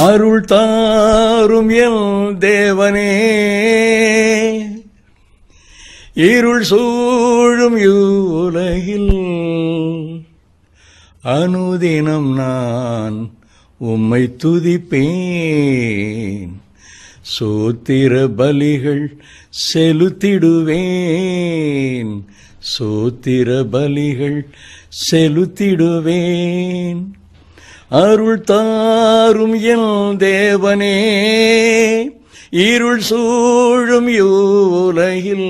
அருள் தாரும் என் தேவனே இருள் சூழும் உலகில் அனுதினம் நான் உம்மை துதிப்பேன் சோத்திர பலிகள் செலுத்திடுவேன் சோத்திர பலிகள் செலுத்திடுவேன் அருள் தாரும் என் தேவனே இருள் சூழும் உலகில்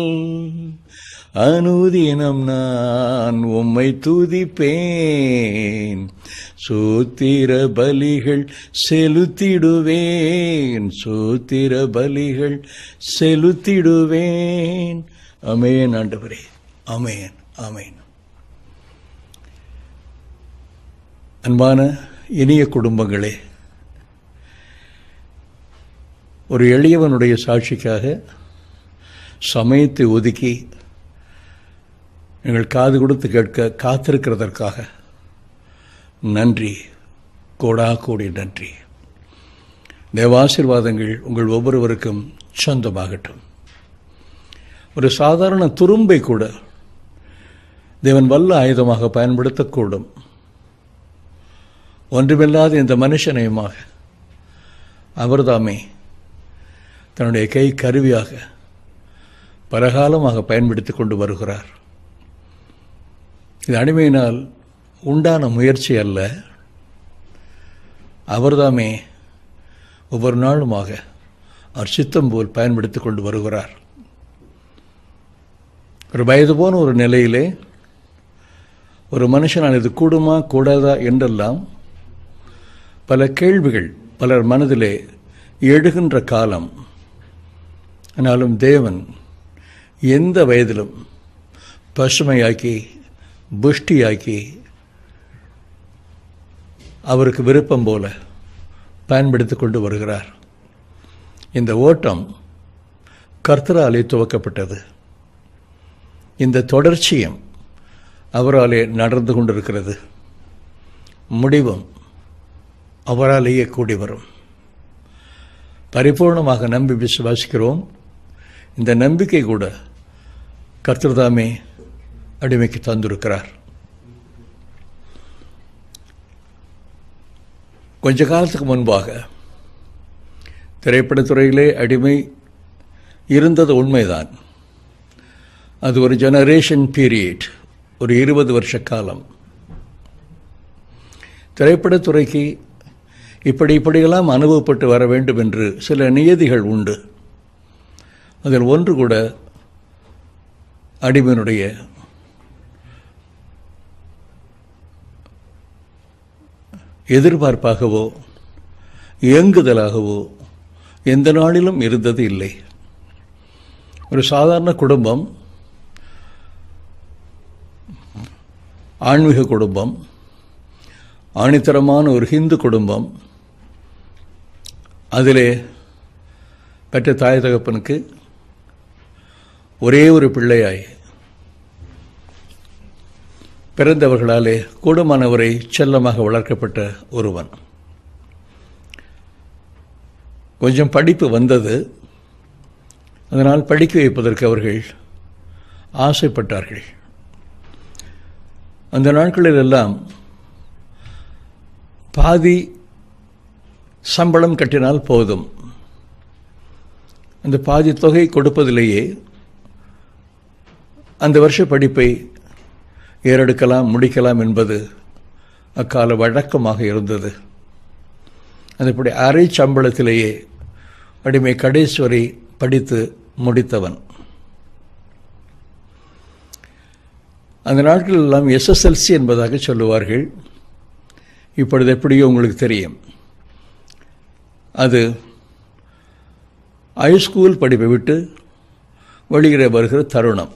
அனுதினம் நான் உம்மை துதிப்பேன் சூத்திர பலிகள் செலுத்திடுவேன் சூத்திர பலிகள் செலுத்திடுவேன் அமேன் ஆண்டவரே அமேன் அமேன் அன்பான இனிய குடும்பங்களே ஒரு எளியவனுடைய சாட்சிக்காக சமயத்தை ஒதுக்கி எங்கள் காது கொடுத்து கேட்க காத்திருக்கிறதற்காக நன்றி கோடா கோடி நன்றி தேவாசிர்வாதங்கள் உங்கள் ஒவ்வொருவருக்கும் சொந்தமாகட்டும் ஒரு சாதாரண துரும்பை கூட தேவன் வல்ல ஆயுதமாக பயன்படுத்தக்கூடும் ஒன்றுமில்லாத இந்த மனுஷனையுமாக அவர்தாமே தன்னுடைய கை கருவியாக பலகாலமாக பயன்படுத்தி கொண்டு வருகிறார் இது அடிமையினால் உண்டான முயற்சி அல்ல அவர்தாமே ஒவ்வொரு நாளுமாக அவர் சித்தம் போல் பயன்படுத்தி கொண்டு வருகிறார் ஒரு வயது போன ஒரு நிலையிலே ஒரு மனுஷனால் இது கூடுமா கூடாதா என்றெல்லாம் பல கேள்விகள் பலர் மனதிலே எழுகின்ற காலம் ஆனாலும் தேவன் எந்த வயதிலும் பசுமையாக்கி புஷ்டியாக்கி அவருக்கு விருப்பம் போல பயன்படுத்தி கொண்டு வருகிறார் இந்த ஓட்டம் கர்த்தராலே துவக்கப்பட்டது இந்த தொடர்ச்சியும் அவராலே நடந்து கொண்டிருக்கிறது முடிவும் அவராலேயே கூடி வரும் பரிபூர்ணமாக நம்பி விசுவாசிக்கிறோம் இந்த நம்பிக்கை கூட கர்த்தர்தாமே அடிமைக்கு தந்திருக்கிறார் கொஞ்ச காலத்துக்கு முன்பாக திரைப்படத்துறையிலே அடிமை இருந்தது உண்மைதான் அது ஒரு ஜெனரேஷன் பீரியட் ஒரு இருபது வருஷ காலம் திரைப்படத்துறைக்கு இப்படி இப்படியெல்லாம் அனுபவப்பட்டு வர வேண்டும் என்று சில நியதிகள் உண்டு அதில் ஒன்று கூட அடிமையினுடைய எதிர்பார்ப்பாகவோ இயங்குதலாகவோ எந்த நாளிலும் இருந்தது இல்லை ஒரு சாதாரண குடும்பம் ஆன்மீக குடும்பம் ஆணித்தரமான ஒரு ஹிந்து குடும்பம் அதிலே பெற்ற தாய் தகப்பனுக்கு ஒரே ஒரு பிள்ளையாய் பிறந்தவர்களாலே கூடுமானவரை செல்லமாக வளர்க்கப்பட்ட ஒருவன் கொஞ்சம் படிப்பு வந்தது அதனால் படிக்க வைப்பதற்கு அவர்கள் ஆசைப்பட்டார்கள் அந்த நாட்களில் எல்லாம் பாதி சம்பளம் கட்டினால் போதும் அந்த பாதி தொகை கொடுப்பதிலேயே அந்த வருஷ படிப்பை ஏறெடுக்கலாம் முடிக்கலாம் என்பது அக்கால வழக்கமாக இருந்தது அதுபடி அரை சம்பளத்திலேயே அடிமை கடைசி வரை படித்து முடித்தவன் அந்த நாட்கள் எல்லாம் எஸ்எஸ்எல்சி என்பதாக சொல்லுவார்கள் இப்பொழுது எப்படியோ உங்களுக்கு தெரியும் அது ஹைஸ்கூல் படிப்பை விட்டு வெளியிலே வருகிற தருணம்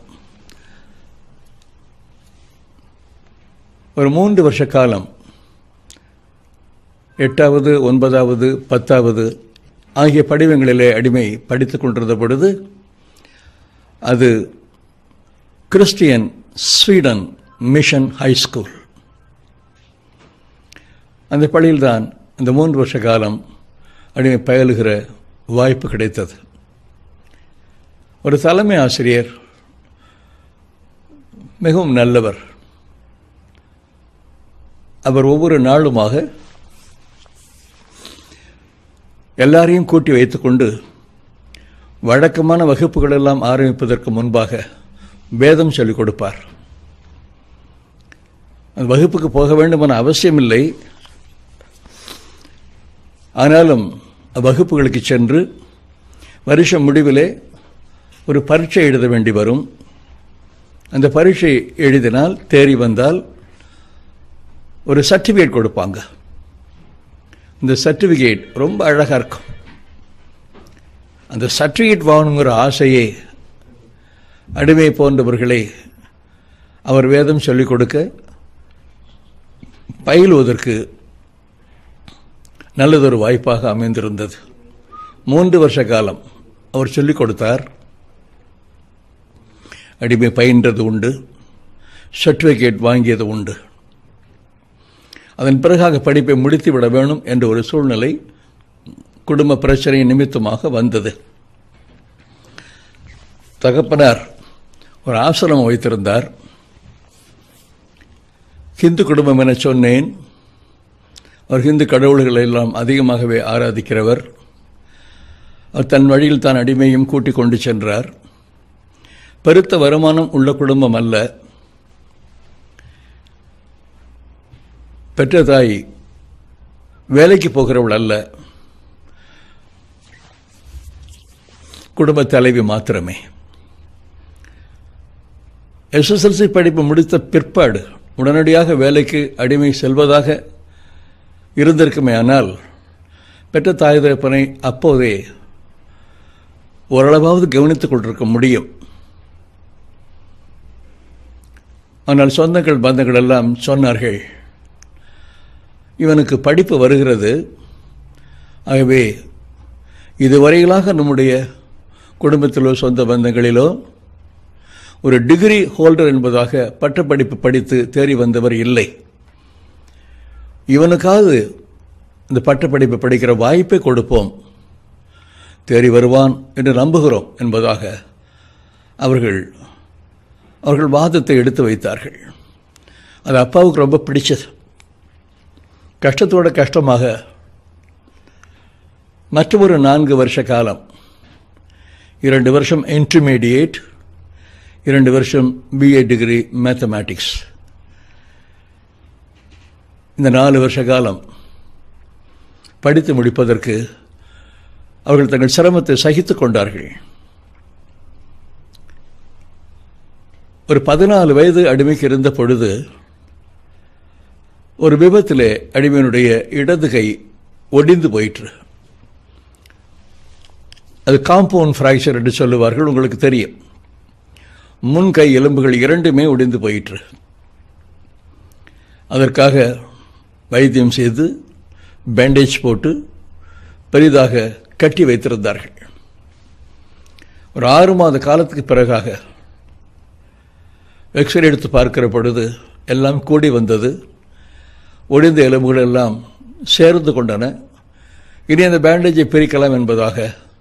ஒரு மூன்று வருஷ காலம் எட்டாவது ஒன்பதாவது பத்தாவது ஆகிய படிவங்களிலே அடிமை படித்து கொண்டிருந்த பொழுது அது கிறிஸ்டியன் ஸ்வீடன் மிஷன் ஹைஸ்கூல் அந்த பள்ளியில்தான் இந்த மூன்று வருஷ காலம் அடிமை பயிலுகிற வாய்ப்பு கிடைத்தது ஒரு தலைமை ஆசிரியர் மிகவும் நல்லவர் அவர் ஒவ்வொரு நாளுமாக எல்லாரையும் கூட்டி வைத்துக்கொண்டு வழக்கமான வகுப்புகள் எல்லாம் ஆரம்பிப்பதற்கு முன்பாக வேதம் சொல்லிக் கொடுப்பார் அந்த வகுப்புக்கு போக வேண்டுமென அவசியமில்லை ஆனாலும் வகுப்புகளுக்கு சென்று வருஷம் முடிவிலே ஒரு பரீட்சை எழுத வேண்டி வரும் அந்த பரீட்சை எழுதினால் தேறி வந்தால் ஒரு சர்டிஃபிகேட் கொடுப்பாங்க இந்த சர்டிஃபிகேட் ரொம்ப அழகாக இருக்கும் அந்த சர்டிஃபிகேட் வாங்கணுங்கிற ஆசையே அடிமை போன்றவர்களை அவர் வேதம் சொல்லிக் கொடுக்க பயிலுவதற்கு நல்லதொரு வாய்ப்பாக அமைந்திருந்தது மூன்று வருஷ காலம் அவர் சொல்லிக் கொடுத்தார் அடிமை பயின்றது உண்டு சர்டிஃபிகேட் வாங்கியது உண்டு அதன் பிறகாக படிப்பை முடித்து விட வேணும் என்ற ஒரு சூழ்நிலை குடும்ப பிரச்சனை நிமித்தமாக வந்தது தகப்பனார் ஒரு ஆசிரமம் வைத்திருந்தார் ஹிந்து குடும்பம் என சொன்னேன் அவர் ஹிந்து கடவுள்களை எல்லாம் அதிகமாகவே ஆராதிக்கிறவர் அவர் தன் வழியில் தான் அடிமையும் கூட்டிக் கொண்டு சென்றார் பெருத்த வருமானம் உள்ள குடும்பம் அல்ல பெற்ற தாய் வேலைக்கு போகிறவள் அல்ல குடும்ப தலைவி மாத்திரமே எஸ்எஸ்எல்சி படிப்பு முடித்த பிற்பாடு உடனடியாக வேலைக்கு அடிமை செல்வதாக இருந்திருக்குமே ஆனால் பெற்ற தாய் தகப்பனை அப்போதே ஓரளவாவது கவனித்துக் கொண்டிருக்க முடியும் ஆனால் சொந்தங்கள் பந்தங்கள் எல்லாம் சொன்னார்கள் இவனுக்கு படிப்பு வருகிறது ஆகவே இதுவரையிலாக நம்முடைய குடும்பத்திலோ சொந்த பந்தங்களிலோ ஒரு டிகிரி ஹோல்டர் என்பதாக பட்டப்படிப்பு படித்து தேறி வந்தவர் இல்லை இவனுக்காவது இந்த பட்டப்படிப்பு படிக்கிற வாய்ப்பை கொடுப்போம் தேறி வருவான் என்று நம்புகிறோம் என்பதாக அவர்கள் அவர்கள் வாதத்தை எடுத்து வைத்தார்கள் அது அப்பாவுக்கு ரொம்ப பிடிச்சது கஷ்டத்தோட கஷ்டமாக மற்றொரு நான்கு வருஷ காலம் இரண்டு வருஷம் இன்டர்மீடியேட் இரண்டு வருஷம் பிஏ டிகிரி மேத்தமேட்டிக்ஸ் இந்த நாலு வருஷ காலம் படித்து முடிப்பதற்கு அவர்கள் தங்கள் சிரமத்தை சகித்துக் கொண்டார்கள் ஒரு பதினாலு வயது அடிமைக்கு இருந்த பொழுது ஒரு விபத்திலே அடிமையினுடைய இடது கை ஒடிந்து போயிற்று அது காம்பவுண்ட் ஃப்ராக்சர் என்று சொல்லுவார்கள் உங்களுக்கு தெரியும் முன் கை எலும்புகள் இரண்டுமே ஒடிந்து போயிற்று அதற்காக வைத்தியம் செய்து பேண்டேஜ் போட்டு பெரிதாக கட்டி வைத்திருந்தார்கள் ஒரு ஆறு மாத காலத்துக்கு பிறகாக எக்ஸ்ரே எடுத்து பார்க்கிற பொழுது எல்லாம் கூடி வந்தது ஒடிந்த எலும்புகள் எல்லாம் சேர்ந்து கொண்டன இனி அந்த பேண்டேஜை பிரிக்கலாம் என்பதாக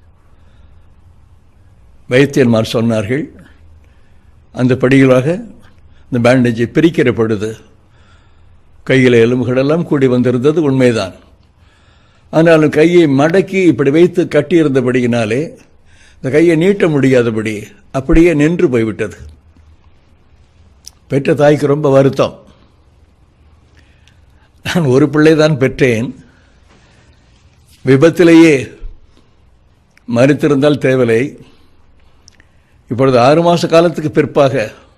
வைத்தியன்மார் சொன்னார்கள் அந்த படிகளாக இந்த பேண்டேஜை பிரிக்கிற பொழுது கையில் எலும்புகளெல்லாம் கூடி வந்திருந்தது உண்மைதான் ஆனாலும் கையை மடக்கி இப்படி வைத்து கட்டியிருந்தபடியினாலே இந்த கையை நீட்ட முடியாதபடி அப்படியே நின்று போய்விட்டது பெற்ற தாய்க்கு ரொம்ப வருத்தம் நான் ஒரு பிள்ளை தான் பெற்றேன் விபத்திலேயே மறித்திருந்தால் தேவலை இப்பொழுது ஆறு மாத காலத்துக்கு பிற்பாக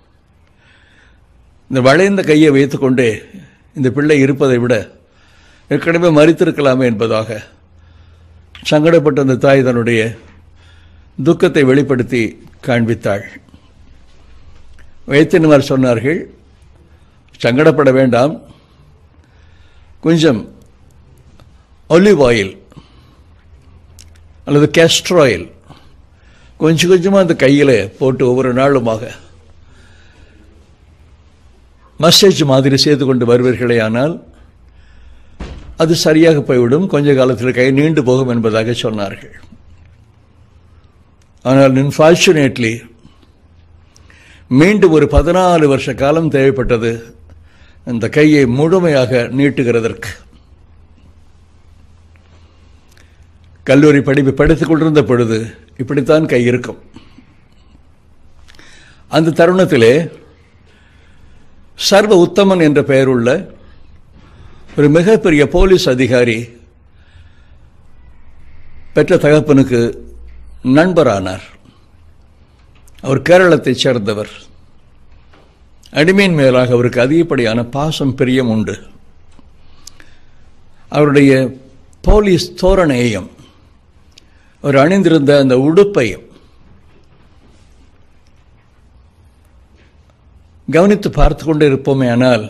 இந்த வளைந்த கையை வைத்துக்கொண்டே இந்த பிள்ளை இருப்பதை விட ஏற்கனவே மறித்திருக்கலாமே என்பதாக சங்கடப்பட்ட அந்த தாய் தன்னுடைய துக்கத்தை வெளிப்படுத்தி காண்பித்தாள் வைத்தியன்மார் சொன்னார்கள் சங்கடப்பட வேண்டாம் கொஞ்சம் ஒலிவ் ஆயில் அல்லது கேஸ்டர் ஆயில் கொஞ்சம் கொஞ்சமாக அந்த கையில் போட்டு ஒவ்வொரு நாளுமாக மசேஜ் மாதிரி செய்து கொண்டு வருவீர்களே ஆனால் அது சரியாக போய்விடும் கொஞ்ச காலத்தில் கை நீண்டு போகும் என்பதாக சொன்னார்கள் ஆனால் அன்ஃபார்ச்சுனேட்லி மீண்டும் ஒரு பதினாலு வருஷ காலம் தேவைப்பட்டது அந்த கையை முழுமையாக நீட்டுகிறதற்கு கல்லூரி படிப்பு படித்துக் கொண்டிருந்த பொழுது இப்படித்தான் கை இருக்கும் அந்த தருணத்திலே சர்வ உத்தமன் என்ற பெயருள்ள ஒரு மிகப்பெரிய போலீஸ் அதிகாரி பெற்ற தகப்பனுக்கு நண்பரானார் அவர் கேரளத்தைச் சேர்ந்தவர் அடிமையின் மேலாக அவருக்கு அதிகப்படியான பாசம் பிரியம் உண்டு அவருடைய போலீஸ் தோரணையையும் அவர் அணிந்திருந்த அந்த உடுப்பையும் கவனித்து பார்த்து கொண்டு இருப்போமே ஆனால்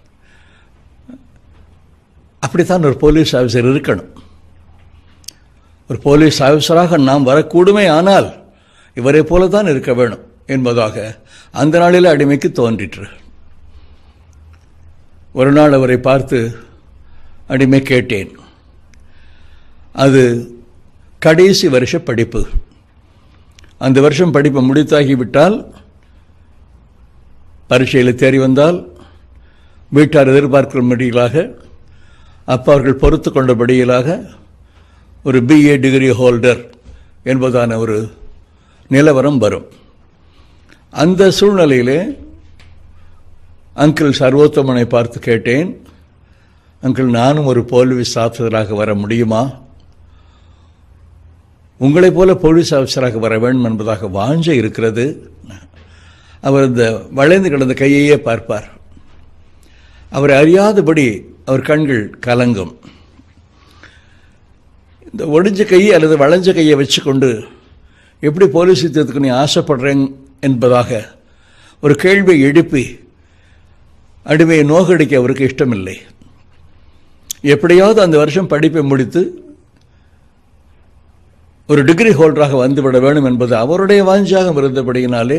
அப்படித்தான் ஒரு போலீஸ் ஆஃபீஸர் இருக்கணும் ஒரு போலீஸ் ஆஃபீஸராக நாம் வரக்கூடுமே ஆனால் இவரை போல தான் இருக்க வேணும் என்பதாக அந்த நாளில் அடிமைக்கு தோன்றிற்று ஒரு நாள் அவரை பார்த்து அடிமை கேட்டேன் அது கடைசி வருஷ படிப்பு அந்த வருஷம் படிப்பை முடித்தாகிவிட்டால் பரீட்சையில் தேறி வந்தால் வீட்டார் எதிர்பார்க்கும்படியிலாக அப்பா அவர்கள் பொறுத்து கொண்டபடியிலாக ஒரு பிஏ டிகிரி ஹோல்டர் என்பதான ஒரு நிலவரம் வரும் அந்த சூழ்நிலையிலே அங்கிள் சர்வோத்தமனை பார்த்து கேட்டேன் அங்கிள் நானும் ஒரு போலீஸ் ஆஃபீஸராக வர முடியுமா உங்களைப் போல போலீஸ் ஆஃபீஸராக வர வேண்டும் என்பதாக வாஞ்ச இருக்கிறது அவர் இந்த வளைந்து கிடந்த கையையே பார்ப்பார் அவரை அறியாதபடி அவர் கண்கள் கலங்கும் இந்த ஒடிஞ்ச கையை அல்லது வளைஞ்ச கையை வச்சுக்கொண்டு எப்படி போலீஸ் யுத்தத்துக்கு நீ ஆசைப்படுறேன் என்பதாக ஒரு கேள்வியை எழுப்பி அடிமையை நோகடிக்க அவருக்கு இஷ்டமில்லை எப்படியாவது அந்த வருஷம் படிப்பை முடித்து ஒரு டிகிரி ஹோல்டராக வந்துவிட வேண்டும் என்பது அவருடைய வாஞ்சாகம் இருந்தபடியினாலே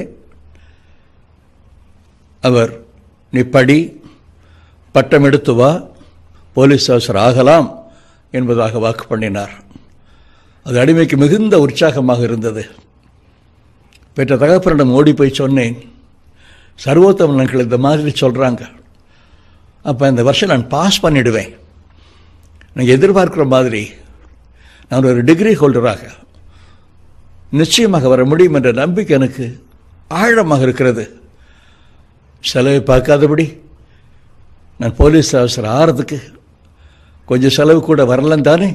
அவர் நீ படி பட்டம் எடுத்து வா போலீஸ் ஆஃபீஸர் ஆகலாம் என்பதாக வாக்கு பண்ணினார் அது அடிமைக்கு மிகுந்த உற்சாகமாக இருந்தது பெற்ற தகப்பனிடம் ஓடி போய் சொன்னேன் சர்வோத்தமன்கள் இந்த மாதிரி சொல்கிறாங்க அப்போ இந்த வருஷம் நான் பாஸ் பண்ணிடுவேன் நான் எதிர்பார்க்குற மாதிரி நான் ஒரு டிகிரி ஹோல்டராக நிச்சயமாக வர முடியும் என்ற நம்பிக்கை எனக்கு ஆழமாக இருக்கிறது செலவை பார்க்காதபடி நான் போலீஸ் ஆஃபீஸர் ஆகிறதுக்கு கொஞ்சம் செலவு கூட வரலன்னு தானே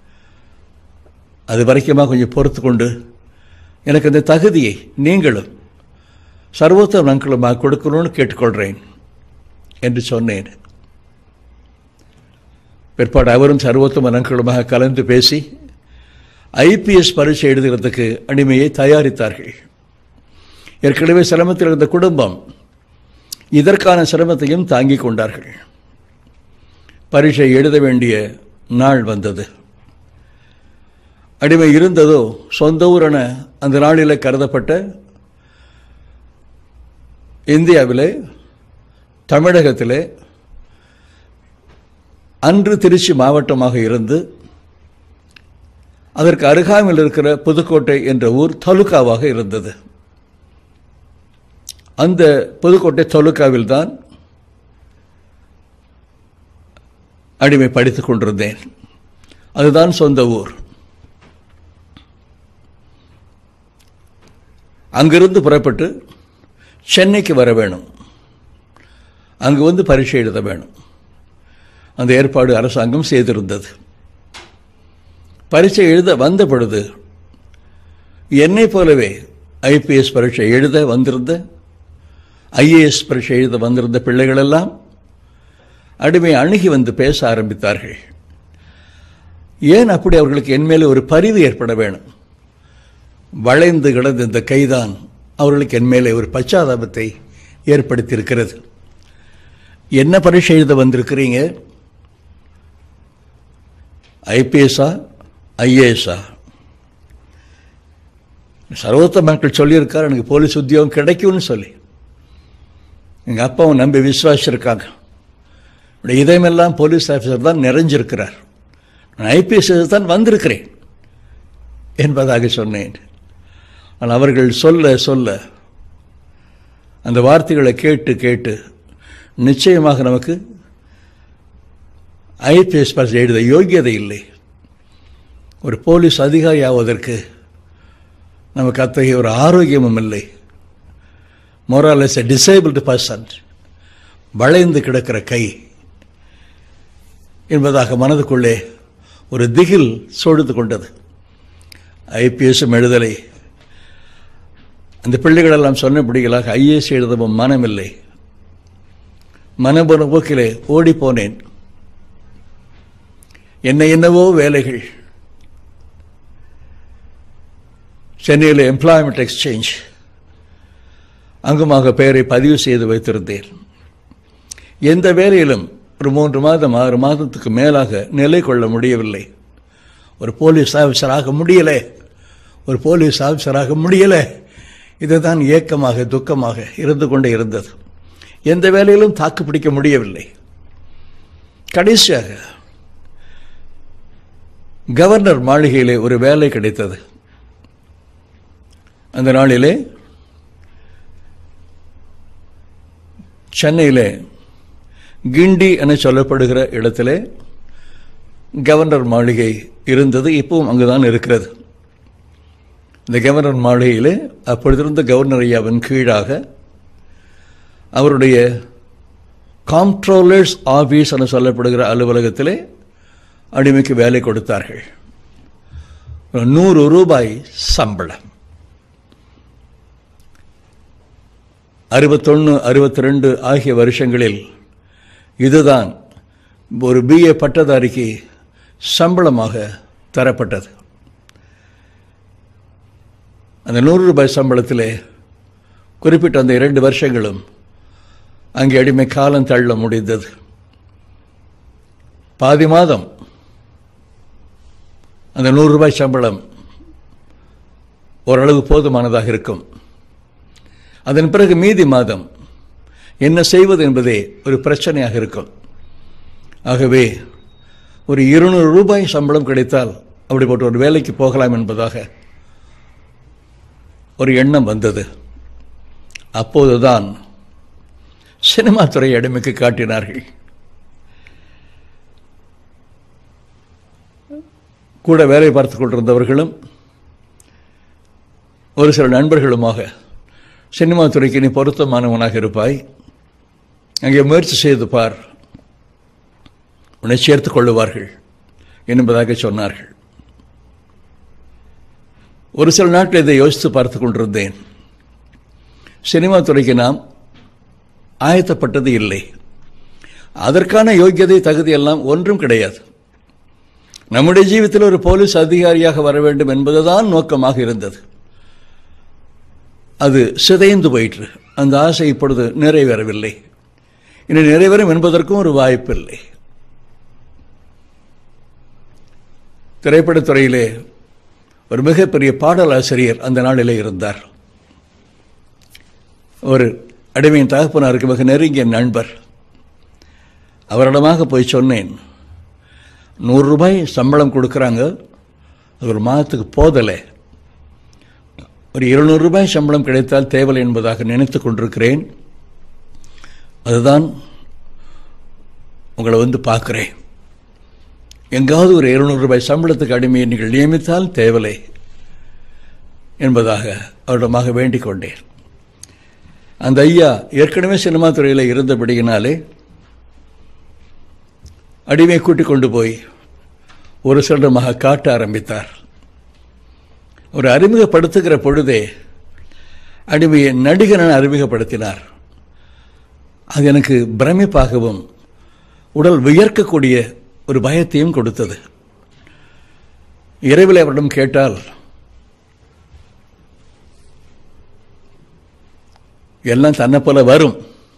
அது வரைக்குமா கொஞ்சம் பொறுத்து கொண்டு எனக்கு அந்த தகுதியை நீங்களும் சர்வோத்தம் அங்கிளுமாக கொடுக்கணும்னு கேட்டுக்கொள்கிறேன் என்று சொன்னேன் பிற்பாடு அவரும் சர்வோத்தம அங்கிளுமாக கலந்து பேசி ஐபிஎஸ் பரீட்சை எழுதுகிறதுக்கு அடிமையை தயாரித்தார்கள் ஏற்கனவே சிரமத்தில் இருந்த குடும்பம் இதற்கான சிரமத்தையும் தாங்கிக் கொண்டார்கள் பரீட்சை எழுத வேண்டிய நாள் வந்தது அடிமை இருந்ததோ சொந்த ஊரென அந்த நாளில் கருதப்பட்ட இந்தியாவிலே தமிழகத்திலே அன்று திருச்சி மாவட்டமாக இருந்து அதற்கு அருகாமையில் இருக்கிற புதுக்கோட்டை என்ற ஊர் தலுக்காவாக இருந்தது அந்த புதுக்கோட்டை தொலுக்காவில் தான் அடிமை படித்துக் கொண்டிருந்தேன் அதுதான் சொந்த ஊர் அங்கிருந்து புறப்பட்டு சென்னைக்கு வர வேணும் அங்கு வந்து பரீட்சை எழுத வேணும் அந்த ஏற்பாடு அரசாங்கம் செய்திருந்தது பரீட்சை எழுத வந்த பொழுது என்னை போலவே ஐபிஎஸ் பரீட்சை எழுத வந்திருந்த ஐஏஎஸ் பரீட்சை எழுத வந்திருந்த பிள்ளைகளெல்லாம் அடிமை அணுகி வந்து பேச ஆரம்பித்தார்கள் ஏன் அப்படி அவர்களுக்கு என் மேலே ஒரு பரிவு ஏற்பட வேணும் வளைந்து கிடந்த இந்த கைதான் அவர்களுக்கு என் மேலே ஒரு பச்சாதாபத்தை ஏற்படுத்தியிருக்கிறது என்ன பரீட்சை எழுத வந்திருக்கிறீங்க ஐபிஎஸ்ஸா ஐஏஎஸ்ஸா சர்வோத்த மக்கள் சொல்லியிருக்கார் எனக்கு போலீஸ் உத்தியோகம் கிடைக்கும்னு சொல்லி எங்கள் அப்பாவும் நம்பி விசுவாசிச்சிருக்காங்க உடைய இதயமெல்லாம் போலீஸ் ஆஃபீஸர் தான் நிறைஞ்சிருக்கிறார் நான் ஐபிஎஸ் தான் வந்திருக்கிறேன் என்பதாக சொன்னேன் ஆனால் அவர்கள் சொல்ல சொல்ல அந்த வார்த்தைகளை கேட்டு கேட்டு நிச்சயமாக நமக்கு ஐபிஎஸ் பாஸ் எழுத யோகியதை இல்லை ஒரு போலீஸ் அதிகாரி ஆவதற்கு நமக்கு அத்தகைய ஒரு ஆரோக்கியமும் இல்லை மோராலஸ் எ டிசேபிள்டு பர்சன் வளைந்து கிடக்கிற கை என்பதாக மனதுக்குள்ளே ஒரு திகில் சோழ்ந்து கொண்டது ஐபிஎஸும் எழுதலை அந்த பிள்ளைகளெல்லாம் சொன்னபடிகளாக ஐஏஎஸ் எழுதவும் மனமில்லை மனபுன போக்கிலே ஓடிப்போனேன் என்ன என்னவோ வேலைகள் சென்னையில் எம்ப்ளாய்மெண்ட் எக்ஸ்சேஞ்ச் அங்குமாக பெயரை பதிவு செய்து வைத்திருந்தேன் எந்த வேலையிலும் ஒரு மூன்று மாதம் ஆறு மாதத்துக்கு மேலாக நிலை கொள்ள முடியவில்லை ஒரு போலீஸ் ஆஃபீஸராக முடியலை ஒரு போலீஸ் ஆஃபீஸராக முடியலை இதுதான் ஏக்கமாக துக்கமாக இருந்து கொண்டே இருந்தது எந்த வேலையிலும் தாக்கு பிடிக்க முடியவில்லை கடைசியாக கவர்னர் மாளிகையிலே ஒரு வேலை கிடைத்தது அந்த நாளிலே சென்னையிலே கிண்டி என சொல்லப்படுகிற இடத்திலே கவர்னர் மாளிகை இருந்தது இப்பவும் அங்குதான் இருக்கிறது இந்த கவர்னர் மாளிகையிலே அப்பொழுதிருந்த கவர்னர் ஐயாவின் கீழாக அவருடைய காம்ட்ரோலர்ஸ் ஆஃபீஸ் என சொல்லப்படுகிற அலுவலகத்திலே அடிமைக்கு வேலை கொடுத்தார்கள் நூறு ரூபாய் சம்பளம் அறுபத்தொன்று அறுபத்தி ரெண்டு ஆகிய வருஷங்களில் இதுதான் ஒரு பிஏ பட்டதாரிக்கு சம்பளமாக தரப்பட்டது அந்த நூறு ரூபாய் சம்பளத்திலே குறிப்பிட்ட அந்த இரண்டு வருஷங்களும் அங்கே அடிமை காலம் தள்ள முடிந்தது பாதி மாதம் அந்த நூறு ரூபாய் சம்பளம் ஓரளவு போதுமானதாக இருக்கும் அதன் பிறகு மீதி மாதம் என்ன செய்வது என்பதே ஒரு பிரச்சனையாக இருக்கும் ஆகவே ஒரு இருநூறு ரூபாய் சம்பளம் கிடைத்தால் அப்படிப்பட்ட ஒரு வேலைக்கு போகலாம் என்பதாக ஒரு எண்ணம் வந்தது அப்போதுதான் சினிமா துறை அடிமைக்கு காட்டினார்கள் கூட வேலை பார்த்து கொண்டிருந்தவர்களும் ஒரு சில நண்பர்களுமாக சினிமா துறைக்கு நீ பொருத்தமானவனாக இருப்பாய் அங்கே முயற்சி செய்து பார் உன்னை சேர்த்துக் கொள்ளுவார்கள் என்பதாக சொன்னார்கள் ஒரு சில நாட்கள் இதை யோசித்து பார்த்து கொண்டிருந்தேன் சினிமா துறைக்கு நாம் ஆயத்தப்பட்டது இல்லை அதற்கான யோக்கியதை தகுதி எல்லாம் ஒன்றும் கிடையாது நம்முடைய ஜீவித்தில் ஒரு போலீஸ் அதிகாரியாக வர வேண்டும் என்பதுதான் நோக்கமாக இருந்தது அது சிதைந்து போயிற்று அந்த ஆசை இப்பொழுது நிறைவேறவில்லை இனி நிறைவேறும் என்பதற்கும் ஒரு வாய்ப்பில்லை திரைப்படத்துறையிலே ஒரு மிகப்பெரிய பாடலாசிரியர் அந்த நாளிலே இருந்தார் ஒரு அடிமையின் தகப்பனாருக்கு மிக நெருங்கிய நண்பர் அவரிடமாக போய் சொன்னேன் நூறு ரூபாய் சம்பளம் கொடுக்குறாங்க அது ஒரு மாதத்துக்கு போதலை ஒரு இருநூறு ரூபாய் சம்பளம் கிடைத்தால் தேவலை என்பதாக நினைத்து கொண்டிருக்கிறேன் அதுதான் உங்களை வந்து பார்க்குறேன் எங்காவது ஒரு இருநூறு ரூபாய் சம்பளத்துக்கு அடிமையை நீங்கள் நியமித்தால் தேவலை என்பதாக அவரிடமாக வேண்டிக் கொண்டேன் அந்த ஐயா ஏற்கனவே சினிமா துறையில் இருந்தபடியினாலே அடிமை கூட்டிக் கொண்டு போய் ஒரு சிலரமாக காட்ட ஆரம்பித்தார் ஒரு அறிமுகப்படுத்துகிற பொழுதே அடிமையை நடிகரன் அறிமுகப்படுத்தினார் அது எனக்கு பிரமிப்பாகவும் உடல் வியர்க்கக்கூடிய ஒரு பயத்தையும் கொடுத்தது இரவில் அவரிடம் கேட்டால் எல்லாம் தன்னை போல வரும்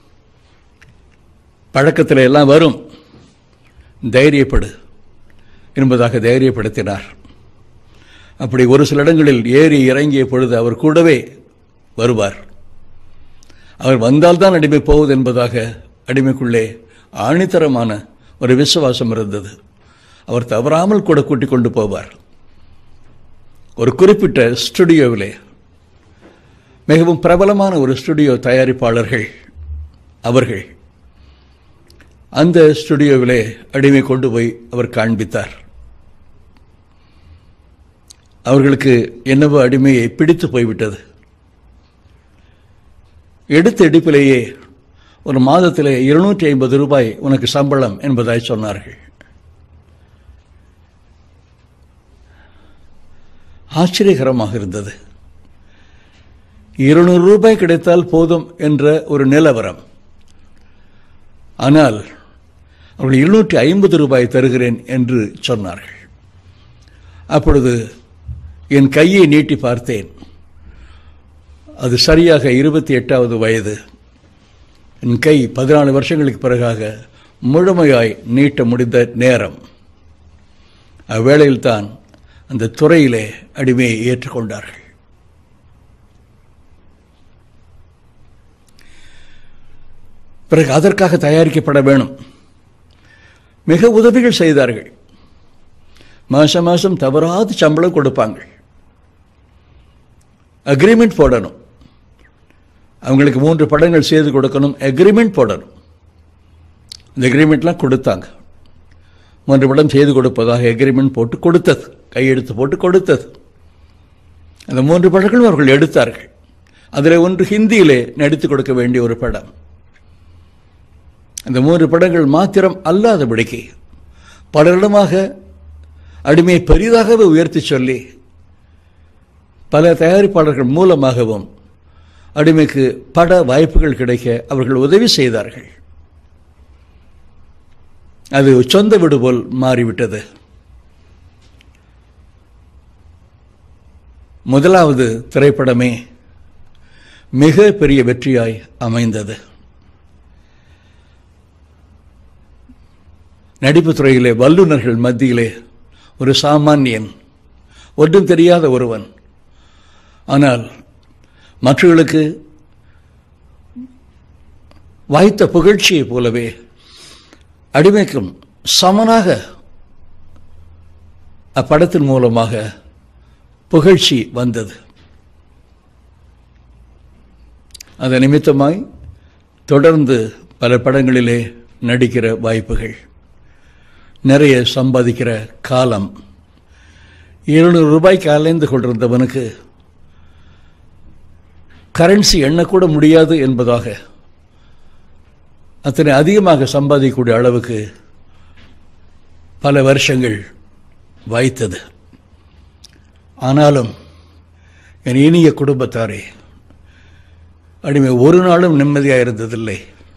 பழக்கத்தில் எல்லாம் வரும் தைரியப்படு என்பதாக தைரியப்படுத்தினார் அப்படி ஒரு சில இடங்களில் ஏறி இறங்கிய பொழுது அவர் கூடவே வருவார் அவர் வந்தால்தான் அடிமை போவது என்பதாக அடிமைக்குள்ளே ஆணித்தரமான ஒரு விசுவாசம் இருந்தது அவர் தவறாமல் கூட கூட்டிக் கொண்டு போவார் ஒரு குறிப்பிட்ட ஸ்டுடியோவிலே மிகவும் பிரபலமான ஒரு ஸ்டுடியோ தயாரிப்பாளர்கள் அவர்கள் அந்த ஸ்டுடியோவிலே அடிமை கொண்டு போய் அவர் காண்பித்தார் அவர்களுக்கு என்னவோ அடிமையை பிடித்து போய்விட்டது எடுத்த எடுப்பிலேயே ஒரு மாதத்திலே இருநூற்றி ஐம்பது ரூபாய் உனக்கு சம்பளம் என்பதாய் சொன்னார்கள் ஆச்சரியகரமாக இருந்தது இருநூறு ரூபாய் கிடைத்தால் போதும் என்ற ஒரு நிலவரம் ஆனால் அவர்கள் இருநூற்றி ஐம்பது ரூபாய் தருகிறேன் என்று சொன்னார்கள் அப்பொழுது என் கையை நீட்டி பார்த்தேன் அது சரியாக இருபத்தி எட்டாவது வயது என் கை பதினாலு வருஷங்களுக்கு பிறகாக முழுமையாய் நீட்ட முடிந்த நேரம் அவ்வேளையில்தான் அந்த துறையிலே அடிமையை ஏற்றுக்கொண்டார்கள் பிறகு அதற்காக தயாரிக்கப்பட வேணும் மிக உதவிகள் செய்தார்கள் மாசம் மாசம் தவறாது சம்பளம் கொடுப்பாங்க அக்ரிமெண்ட் போடணும் அவங்களுக்கு மூன்று படங்கள் செய்து கொடுக்கணும் அக்ரிமெண்ட் போடணும் இந்த அக்ரிமெண்ட்லாம் கொடுத்தாங்க மூன்று படம் செய்து கொடுப்பதாக அக்ரிமெண்ட் போட்டு கொடுத்தது கையெழுத்து போட்டு கொடுத்தது அந்த மூன்று படங்களும் அவர்கள் எடுத்தார்கள் அதில் ஒன்று ஹிந்தியிலே நடித்து கொடுக்க வேண்டிய ஒரு படம் அந்த மூன்று படங்கள் மாத்திரம் அல்லாதபடிக்கு பலரிடமாக அடிமையை பெரிதாகவே உயர்த்தி சொல்லி பல தயாரிப்பாளர்கள் மூலமாகவும் அடிமைக்கு பட வாய்ப்புகள் கிடைக்க அவர்கள் உதவி செய்தார்கள் அது சொந்த வீடு போல் மாறிவிட்டது முதலாவது திரைப்படமே மிக பெரிய வெற்றியாய் அமைந்தது நடிப்புத் துறையிலே வல்லுநர்கள் மத்தியிலே ஒரு சாமானியன் ஒன்றும் தெரியாத ஒருவன் ஆனால் மற்றவர்களுக்கு வாய்த்த புகழ்ச்சியைப் போலவே அடிமைக்கும் சமனாக அப்படத்தின் மூலமாக புகழ்ச்சி வந்தது அதன் நிமித்தமாய் தொடர்ந்து பல படங்களிலே நடிக்கிற வாய்ப்புகள் நிறைய சம்பாதிக்கிற காலம் இருநூறு ரூபாய்க்கு அலைந்து கொண்டிருந்தவனுக்கு கரன்சி எண்ணக்கூட முடியாது என்பதாக அத்தனை அதிகமாக சம்பாதிக்கக்கூடிய அளவுக்கு பல வருஷங்கள் வாய்த்தது ஆனாலும் என் இனிய குடும்பத்தாரே அடிமை ஒரு நாளும் நிம்மதியாக இருந்ததில்லை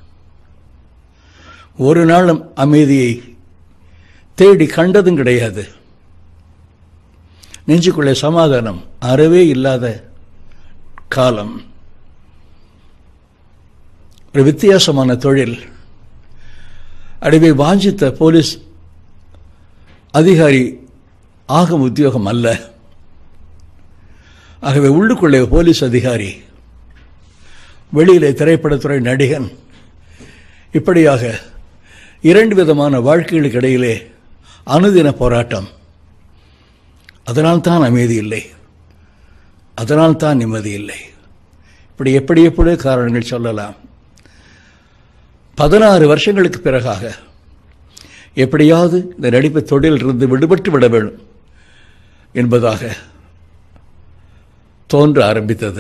ஒரு நாளும் அமைதியை தேடி கண்டதும் கிடையாது நெஞ்சுக்குள்ளே சமாதானம் அறவே இல்லாத காலம் ஒரு வித்தியாசமான தொழில் அடிமை வாஞ்சித்த போலீஸ் அதிகாரி ஆகும் உத்தியோகம் அல்ல ஆகவே உள்ளுக்குள்ளே போலீஸ் அதிகாரி வெளியிலே திரைப்படத்துறை நடிகன் இப்படியாக இரண்டு விதமான வாழ்க்கைகளுக்கு இடையிலே அனுதின போராட்டம் அதனால் தான் அமைதி இல்லை அதனால் தான் நிம்மதி இல்லை இப்படி எப்படி எப்படி காரணங்கள் சொல்லலாம் பதினாறு வருஷங்களுக்கு பிறகாக எப்படியாவது இந்த நடிப்பு தொழிலிருந்து விடுபட்டு விட வேண்டும் என்பதாக தோன்ற ஆரம்பித்தது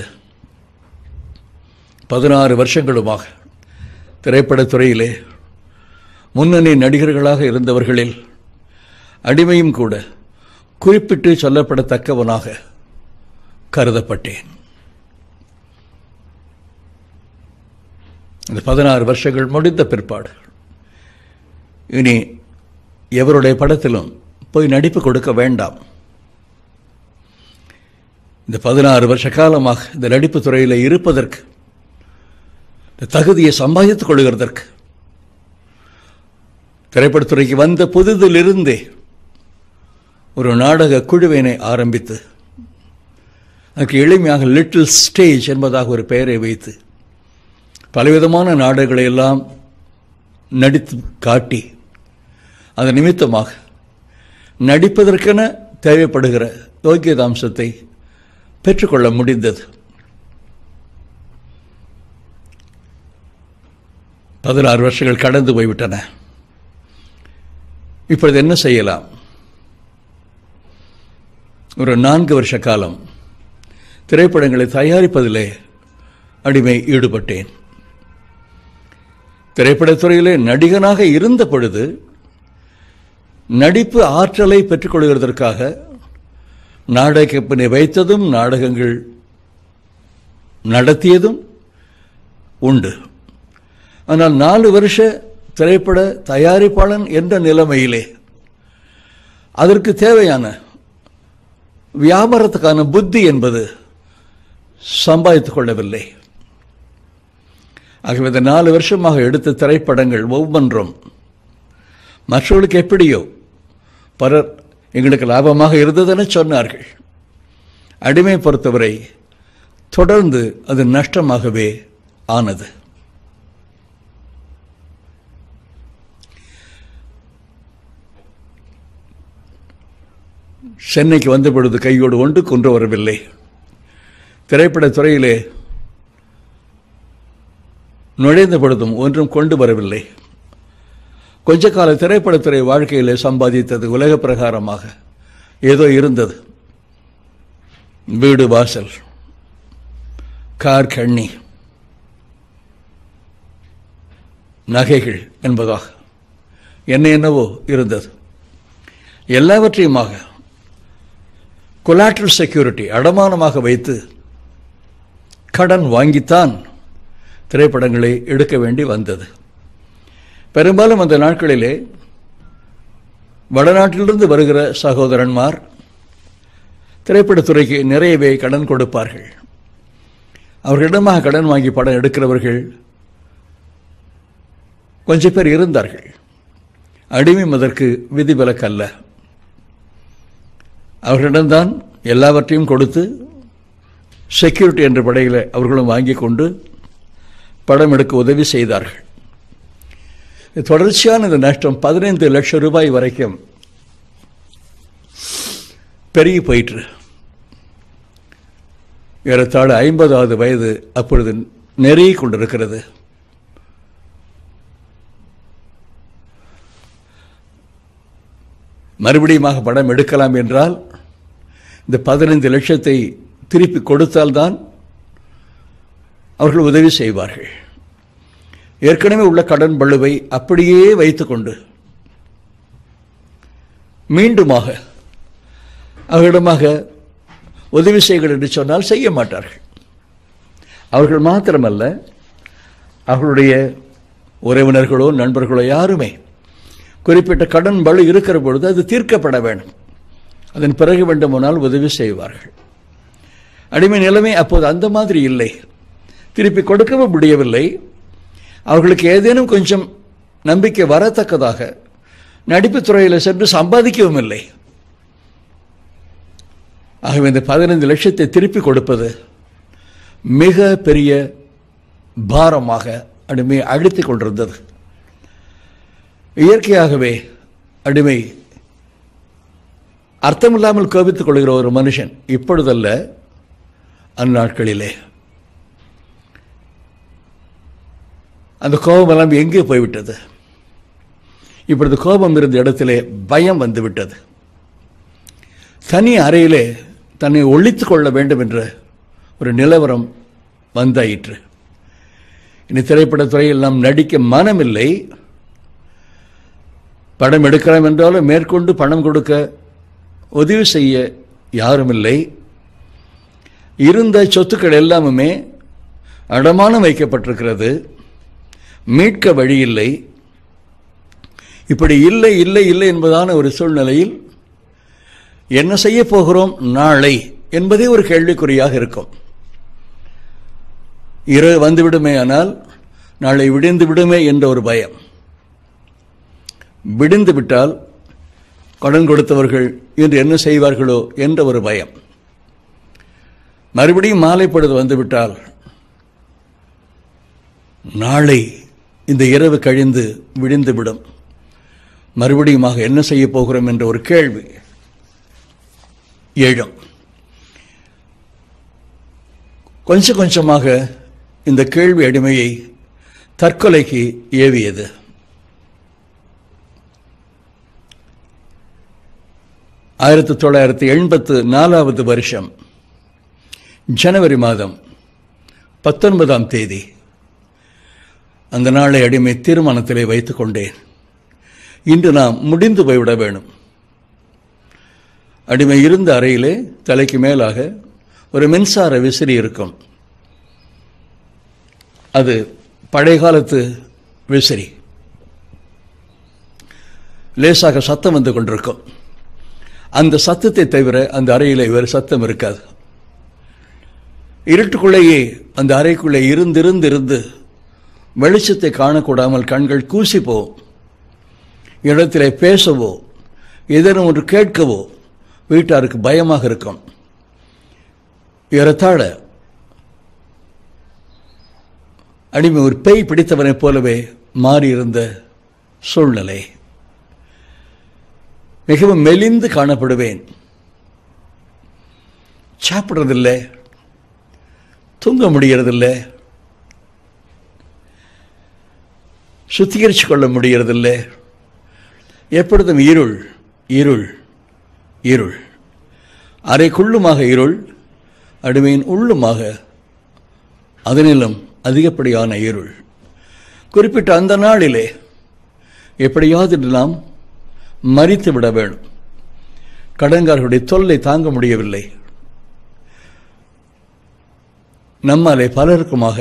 பதினாறு வருஷங்களுமாக திரைப்படத்துறையிலே முன்னணி நடிகர்களாக இருந்தவர்களில் அடிமையும் கூட குறிப்பிட்டு சொல்லப்படத்தக்கவனாக கருதப்பட்டேன் இந்த பதினாறு வருஷங்கள் முடிந்த பிற்பாடு இனி எவருடைய படத்திலும் போய் நடிப்பு கொடுக்க வேண்டாம் இந்த பதினாறு வருஷ காலமாக இந்த நடிப்பு துறையில் இருப்பதற்கு இந்த தகுதியை சம்பாதித்துக் கொள்கிறதற்கு திரைப்படத்துறைக்கு வந்த புதிதிலிருந்தே ஒரு நாடக குழுவினை ஆரம்பித்து அதுக்கு எளிமையாக லிட்டில் ஸ்டேஜ் என்பதாக ஒரு பெயரை வைத்து பலவிதமான நாடுகளை எல்லாம் நடித்து காட்டி அதன் நிமித்தமாக நடிப்பதற்கென தேவைப்படுகிற யோக்கியதாம்சத்தை பெற்றுக்கொள்ள முடிந்தது பதினாறு வருஷங்கள் கடந்து போய்விட்டன இப்பொழுது என்ன செய்யலாம் ஒரு நான்கு வருஷ காலம் திரைப்படங்களை தயாரிப்பதிலே அடிமை ஈடுபட்டேன் திரைப்படத்துறையிலே நடிகனாக இருந்த பொழுது நடிப்பு ஆற்றலை பெற்றுக்கொள்கிறதற்காக நாடக கம்பெனி வைத்ததும் நாடகங்கள் நடத்தியதும் உண்டு ஆனால் நாலு வருஷ திரைப்பட தயாரிப்பாளன் என்ற நிலைமையிலே அதற்கு தேவையான வியாபாரத்துக்கான புத்தி என்பது சம்பாதித்துக் கொள்ளவில்லை ஆகவே இந்த நாலு வருஷமாக எடுத்த திரைப்படங்கள் ஒவ்வொன்றும் மற்றவர்களுக்கு எப்படியோ பலர் எங்களுக்கு லாபமாக இருந்ததென சொன்னார்கள் அடிமை பொறுத்தவரை தொடர்ந்து அது நஷ்டமாகவே ஆனது சென்னைக்கு வந்த பொழுது கையோடு ஒன்று கொண்டு வரவில்லை திரைப்படத் துறையிலே நுழைந்த பொழுதும் ஒன்றும் கொண்டு வரவில்லை கொஞ்ச கால திரைப்படத்துறை வாழ்க்கையிலே சம்பாதித்தது உலக பிரகாரமாக ஏதோ இருந்தது வீடு வாசல் கார் கண்ணி நகைகள் என்பதாக என்ன என்னவோ இருந்தது எல்லாவற்றையுமாக கொலாட்ரல் செக்யூரிட்டி அடமானமாக வைத்து கடன் வாங்கித்தான் திரைப்படங்களை எடுக்க வேண்டி வந்தது பெரும்பாலும் அந்த நாட்களிலே வடநாட்டிலிருந்து வருகிற சகோதரன்மார் திரைப்படத்துறைக்கு நிறையவே கடன் கொடுப்பார்கள் அவர்களிடமாக கடன் வாங்கி படம் எடுக்கிறவர்கள் கொஞ்சம் பேர் இருந்தார்கள் அடிமை அதற்கு விதிவிலக்கல்ல அவர்களிடம்தான் எல்லாவற்றையும் கொடுத்து செக்யூரிட்டி என்ற படையில் அவர்களும் வாங்கி கொண்டு படம் எடுக்க உதவி செய்தார்கள் தொடர்ச்சியான இந்த நஷ்டம் பதினைந்து லட்சம் ரூபாய் வரைக்கும் பெருகி போயிற்று ஏறத்தாழ ஐம்பதாவது வயது அப்பொழுது நெருங்கி கொண்டிருக்கிறது மறுபடியுமாக படம் எடுக்கலாம் என்றால் இந்த பதினைந்து லட்சத்தை திருப்பி கொடுத்தால்தான் அவர்கள் உதவி செய்வார்கள் ஏற்கனவே உள்ள கடன் பளுவை அப்படியே வைத்துக்கொண்டு மீண்டுமாக அவர்களிடமாக உதவி செய்கள் என்று சொன்னால் செய்ய மாட்டார்கள் அவர்கள் மாத்திரமல்ல அவர்களுடைய உறவினர்களோ நண்பர்களோ யாருமே குறிப்பிட்ட கடன் பளு இருக்கிற பொழுது அது தீர்க்கப்பட வேண்டும் அதன் பிறகு வேண்டுமானால் உதவி செய்வார்கள் அடிமை நிலைமை அப்போது அந்த மாதிரி இல்லை திருப்பி கொடுக்கவும் முடியவில்லை அவர்களுக்கு ஏதேனும் கொஞ்சம் நம்பிக்கை வரத்தக்கதாக நடிப்புத் துறையில் சென்று சம்பாதிக்கவும் இல்லை ஆகவே இந்த பதினைந்து லட்சத்தை திருப்பி கொடுப்பது மிக பெரிய பாரமாக அடிமை அழுத்தி கொண்டிருந்தது இயற்கையாகவே அடிமை அர்த்தமில்லாமல் கோபித்துக் கொள்கிற ஒரு மனுஷன் இப்பொழுதல்ல அந்நாட்களிலே அந்த கோபமெல்லாம் எங்கே போய்விட்டது இப்பொழுது கோபம் இருந்த இடத்திலே பயம் வந்துவிட்டது தனி அறையிலே தன்னை ஒழித்துக் கொள்ள வேண்டும் என்ற ஒரு நிலவரம் வந்தாயிற்று இனி திரைப்படத் துறையில் நாம் நடிக்க மனமில்லை படம் எடுக்கலாம் என்றாலும் மேற்கொண்டு பணம் கொடுக்க உதவி செய்ய யாரும் இல்லை இருந்த சொத்துக்கள் எல்லாமுமே அடமானம் வைக்கப்பட்டிருக்கிறது மீட்க வழி இல்லை இப்படி இல்லை இல்லை இல்லை என்பதான ஒரு சூழ்நிலையில் என்ன செய்ய போகிறோம் நாளை என்பதே ஒரு கேள்விக்குறியாக இருக்கும் இரவு வந்துவிடுமே ஆனால் நாளை விடிந்து விடுமே என்ற ஒரு பயம் விடிந்து விட்டால் கடன் கொடுத்தவர்கள் இன்று என்ன செய்வார்களோ என்ற ஒரு பயம் மறுபடியும் மாலை பொழுது வந்துவிட்டால் நாளை இந்த இரவு கழிந்து விடிந்துவிடும் மறுபடியுமாக என்ன செய்ய போகிறோம் என்ற ஒரு கேள்வி எழும் கொஞ்சம் கொஞ்சமாக இந்த கேள்வி அடிமையை தற்கொலைக்கு ஏவியது ஆயிரத்தி தொள்ளாயிரத்தி எண்பத்து நாலாவது வருஷம் ஜனவரி மாதம் பத்தொன்பதாம் தேதி அந்த நாளை அடிமை தீர்மானத்திலே வைத்துக் கொண்டேன் இன்று நாம் முடிந்து போய்விட வேணும் அடிமை இருந்த அறையிலே தலைக்கு மேலாக ஒரு மின்சார விசிறி இருக்கும் அது பழைய காலத்து விசிறி லேசாக சத்தம் வந்து கொண்டிருக்கும் அந்த சத்தத்தை தவிர அந்த அறையில் வேறு சத்தம் இருக்காது இருட்டுக்குள்ளேயே அந்த அறைக்குள்ளே இருந்திருந்து இருந்து வெளிச்சத்தை காணக்கூடாமல் கண்கள் கூசி போகும் இடத்திலே பேசவோ ஏதேனும் ஒன்று கேட்கவோ வீட்டாருக்கு பயமாக இருக்கும் ஏறத்தாழ அடிமை ஒரு பேய் பிடித்தவனைப் போலவே மாறியிருந்த சூழ்நிலை மிகவும் மெலிந்து காணப்படுவேன் சாப்பிட்றதில்லை தூங்க முடியறதில்லை சுத்திகரித்து கொள்ள முடியறதில்லை எப்பொழுதும் இருள் இருள் இருள் அறைக்குள்ளுமாக இருள் அடிமையின் உள்ளுமாக அதனிலும் அதிகப்படியான இருள் குறிப்பிட்ட அந்த நாளிலே எப்படியாவது நாம் மறித்து விட வேணும் கடன்காரர்களுடைய தொல்லை தாங்க முடியவில்லை நம்மாலே பலருக்குமாக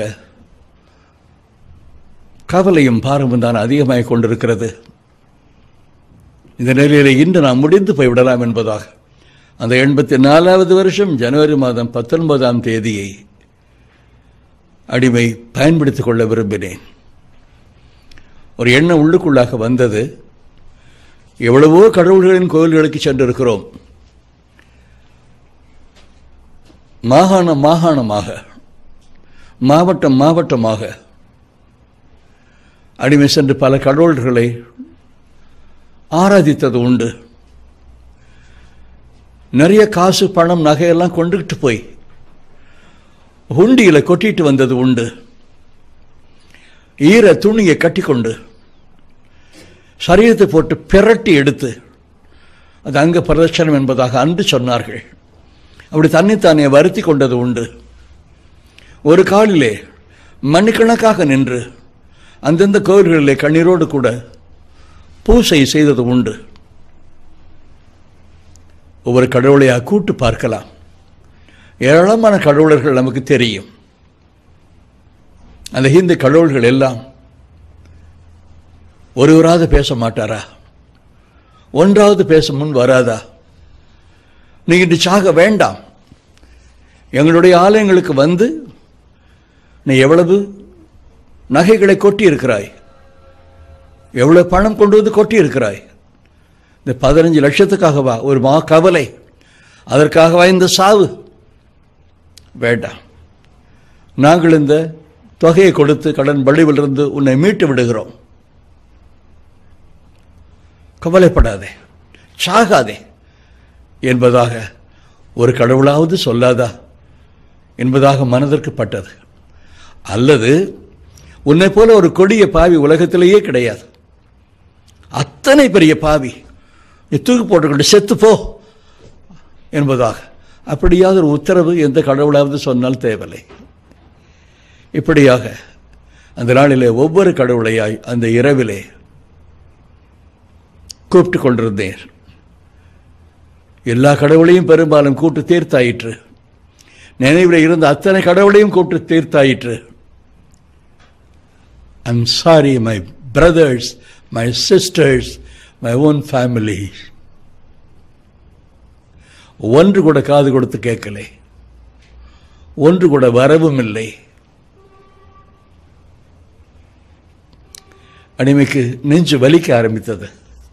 கவலையும் பாரமும் தான் அதிகமாக கொண்டிருக்கிறது இந்த நிலையில இன்று நாம் முடிந்து போய்விடலாம் என்பதாக அந்த எண்பத்தி நாலாவது வருஷம் ஜனவரி மாதம் பத்தொன்பதாம் தேதியை அடிமை பயன்படுத்திக் கொள்ள விரும்பினேன் ஒரு எண்ணம் உள்ளுக்குள்ளாக வந்தது எவ்வளவோ கடவுள்களின் கோயில்களுக்கு சென்றிருக்கிறோம் மாகாணம் மாகாணமாக மாவட்டம் மாவட்டமாக அடிமை சென்று பல கடவுள்களை ஆராதித்தது உண்டு நிறைய காசு பணம் நகையெல்லாம் கொண்டுகிட்டு போய் உண்டியில கொட்டிட்டு வந்தது உண்டு ஈர துணியை கட்டிக்கொண்டு சரீரத்தை போட்டு பிரட்டி எடுத்து அது அங்க பிரதட்சணம் என்பதாக அன்று சொன்னார்கள் அப்படி தன்னைத்தானே வருத்தி கொண்டது உண்டு ஒரு காலிலே மணிக்கணக்காக நின்று அந்தந்த கோவில்களிலே கண்ணீரோடு கூட பூசை செய்தது உண்டு ஒவ்வொரு கடவுளையா கூட்டு பார்க்கலாம் ஏராளமான கடவுளர்கள் நமக்கு தெரியும் அந்த ஹிந்து கடவுள்கள் எல்லாம் ஒருவராவது பேச மாட்டாரா ஒன்றாவது பேச முன் வராதா நீ இன்று சாக வேண்டாம் எங்களுடைய ஆலயங்களுக்கு வந்து நீ எவ்வளவு நகைகளை கொட்டி இருக்கிறாய் எவ்வளவு பணம் கொண்டு வந்து கொட்டி இருக்கிறாய் இந்த பதினஞ்சு லட்சத்துக்காகவா ஒரு மா கவலை அதற்காகவா இந்த சாவு வேண்டாம் நாங்கள் இந்த தொகையை கொடுத்து கடன் வடிவிலிருந்து உன்னை மீட்டு விடுகிறோம் கவலைப்படாதே சாகாதே என்பதாக ஒரு கடவுளாவது சொல்லாதா என்பதாக மனதிற்கு பட்டது அல்லது உன்னை போல ஒரு கொடிய பாவி உலகத்திலேயே கிடையாது அத்தனை பெரிய பாவி நீ தூக்கி போட்டுக்கொண்டு செத்து போ என்பதாக அப்படியாவது ஒரு உத்தரவு எந்த கடவுளாவது சொன்னால் தேவையில்லை இப்படியாக அந்த நாளிலே ஒவ்வொரு கடவுளையாய் அந்த இரவிலே கூப்பிட்டு கொண்டிருந்தேன் எல்லா கடவுளையும் பெரும்பாலும் கூட்டு தீர்த்தாயிற்று நினைவில் இருந்த அத்தனை கடவுளையும் கூப்பிட்டு தீர்த்தாயிற்று I'm sorry my brothers my sisters my own family ஒன்று கூட காது கொடுத்து கேட்கலை ஒன்று கூட வரவும் இல்லை அடிமைக்கு நெஞ்சு வலிக்க ஆரம்பித்தது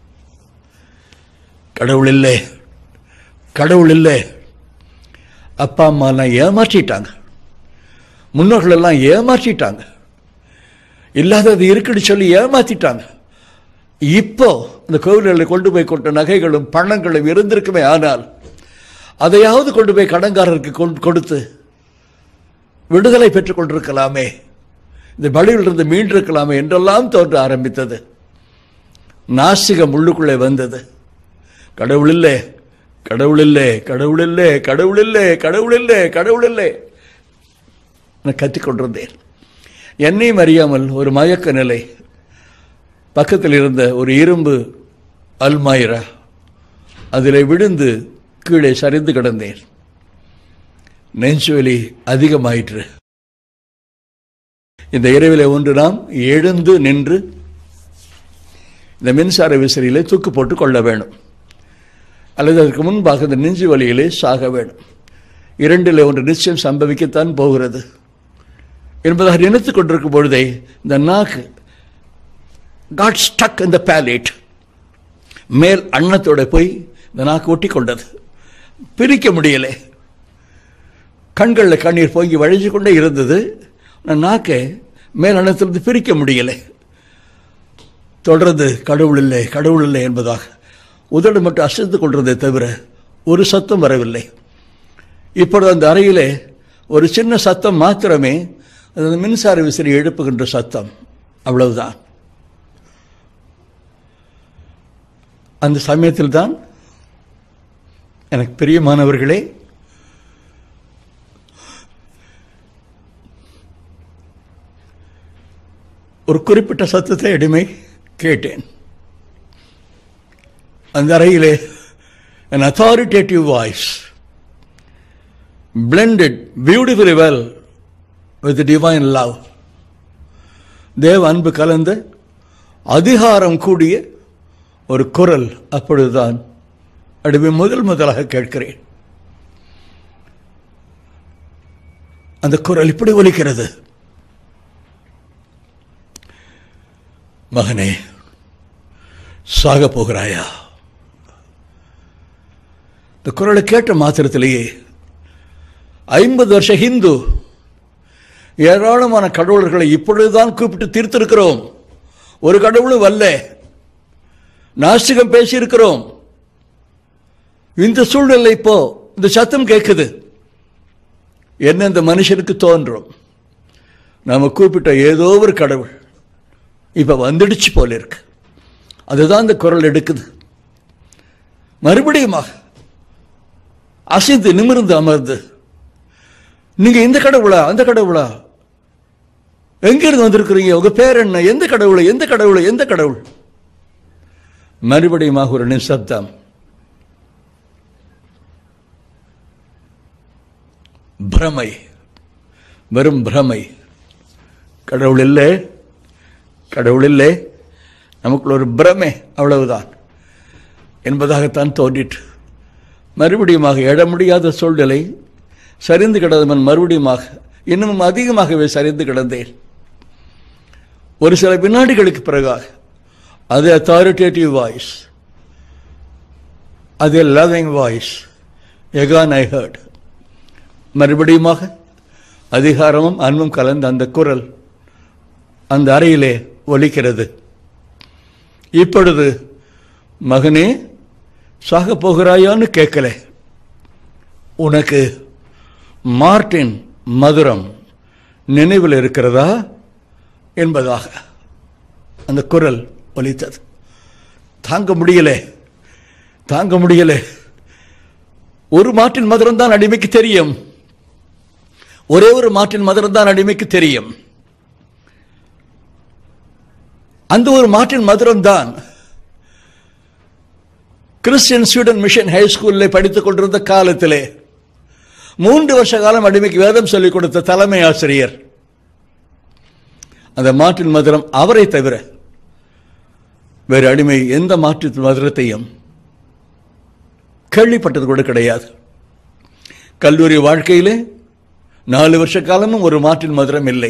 கடவுள் இல்லை கடவுள் இல்லை அப்பா அம்மாலாம் ஏமாற்றிட்டாங்க முன்னோர்கள் எல்லாம் ஏமாற்றிட்டாங்க இல்லாதது இருக்குன்னு சொல்லி ஏமாத்திட்டாங்க இப்போ இந்த கோவில்களை கொண்டு போய் கொண்ட நகைகளும் பணங்களும் இருந்திருக்குமே ஆனால் அதையாவது கொண்டு போய் கடன்காரருக்கு கொண்டு- கொடுத்து விடுதலை பெற்றுக் கொண்டிருக்கலாமே இந்த பலியிலிருந்து மீண்டிருக்கலாமே என்றெல்லாம் தோன்ற ஆரம்பித்தது நாசிகம் உள்ளுக்குள்ளே வந்தது கடவுள் இல்லை கடவுள் இல்லை கடவுள் இல்லை கடவுள் இல்லை கடவுள் இல்லை கடவுள் இல்லை நான் கத்திக்கொண்டிருந்தேன் என்னையும் அறியாமல் ஒரு மயக்க நிலை பக்கத்தில் இருந்த ஒரு இரும்பு அல்மாயிரா அதில் விழுந்து கீழே சரிந்து கிடந்தேன் நெஞ்சுவலி அதிகமாயிற்று இந்த இரவிலே ஒன்று நாம் எழுந்து நின்று இந்த மின்சார விசிறியிலே தூக்கு போட்டு கொள்ள வேணும் அல்லது அதற்கு முன்பாக இந்த நெஞ்சு வலியிலே சாக வேணும் இரண்டிலே ஒன்று நிச்சயம் சம்பவிக்கத்தான் போகிறது என்பதாக நினைத்துக் கொண்டிருக்கும் பொழுதே இந்த நாக்கு காட் ஸ்டக் இந்த பேலேட் மேல் அன்னத்தோட போய் இந்த நாக்கு ஒட்டி கொண்டது பிரிக்க முடியலை கண்களில் கண்ணீர் பொங்கி வழிஞ்சு கொண்டே இருந்தது ஆனால் நாக்கை மேல் அன்னத்திலிருந்து பிரிக்க முடியலை தொடர்ந்து கடவுள் இல்லை கடவுள் இல்லை என்பதாக உதடு மட்டும் அசைத்து கொண்டிருந்தே தவிர ஒரு சத்தம் வரவில்லை இப்பொழுது அந்த அறையிலே ஒரு சின்ன சத்தம் மாத்திரமே அது அந்த மின்சார விசிறி எழுப்புகின்ற சத்தம் அவ்வளவுதான் அந்த சமயத்தில் தான் எனக்கு பிரியமானவர்களே ஒரு குறிப்பிட்ட சத்தத்தை அடிமை கேட்டேன் அந்த அறையிலே an authoritative voice blended beautifully well with the divine love தேவ அன்பு கலந்த அதிகாரம் கூடிய ஒரு குரல் அப்பொழுதுதான் அடிமை முதல் முதலாக கேட்கிறேன் அந்த குரல் இப்படி ஒலிக்கிறது மகனே சாக போகிறாயா இந்த குரலை கேட்ட மாத்திரத்திலேயே ஐம்பது வருஷ ஹிந்து ஏராளமான கடவுளர்களை இப்பொழுதுதான் கூப்பிட்டு தீர்த்திருக்கிறோம் ஒரு கடவுளும் வல்ல நாஸ்திகம் பேசியிருக்கிறோம் இந்த சூழ்நிலை இப்போ இந்த சத்தம் கேட்குது என்ன இந்த மனுஷனுக்கு தோன்றும் நாம கூப்பிட்ட ஏதோ ஒரு கடவுள் இப்ப வந்துடுச்சு போல இருக்கு அதுதான் இந்த குரல் எடுக்குது மறுபடியுமாக அசைந்து நிமிர்ந்து அமர்ந்து நீங்க இந்த கடவுளா அந்த கடவுளா எங்கிருந்து வந்திருக்கிறீங்க உங்க பேர் என்ன எந்த கடவுள் எந்த கடவுள் எந்த கடவுள் மறுபடியுமாக ஒரு நிசப்தம் பிரமை வெறும் பிரமை கடவுள் இல்லை கடவுள் இல்லை நமக்குள்ள ஒரு பிரமை அவ்வளவுதான் என்பதாகத்தான் தோன்றிற்று மறுபடியுமாக எழ முடியாத சூழ்நிலை சரிந்து கிடந்தவன் மறுபடியுமாக இன்னும் அதிகமாகவே சரிந்து கிடந்தேன் ஒரு சில வினாடிகளுக்கு பிறகாக அது அத்தாரிட்டேட்டிவ் வாய்ஸ் அது loving voice again I heard மறுபடியுமாக அதிகாரமும் அன்பும் கலந்த அந்த குரல் அந்த அறையிலே ஒலிக்கிறது இப்பொழுது மகனே சாக போகிறாயான்னு கேட்கல உனக்கு மார்டின் மதுரம் நினைவில் இருக்கிறதா என்பதாக அந்த குரல் ஒலித்தது தாங்க முடியலே தாங்க முடியலே ஒரு மாட்டின் மதுரம் தான் அடிமைக்கு தெரியும் ஒரே ஒரு மாட்டின் மதுரம் தான் அடிமைக்கு தெரியும் அந்த ஒரு மாட்டின் மதுரம் தான் கிறிஸ்டியன் ஸ்வீடன் மிஷன் ஹை ஸ்கூலில் படித்துக் கொண்டிருந்த காலத்திலே மூன்று வருஷ காலம் அடிமைக்கு வேதம் சொல்லிக் கொடுத்த தலைமை ஆசிரியர் அந்த மாட்டின் மதுரம் அவரை தவிர வேறு அடிமை எந்த மாற்றின் மதுரத்தையும் கேள்விப்பட்டது கூட கிடையாது கல்லூரி வாழ்க்கையிலே நாலு வருஷ காலமும் ஒரு மாற்றின் மதுரம் இல்லை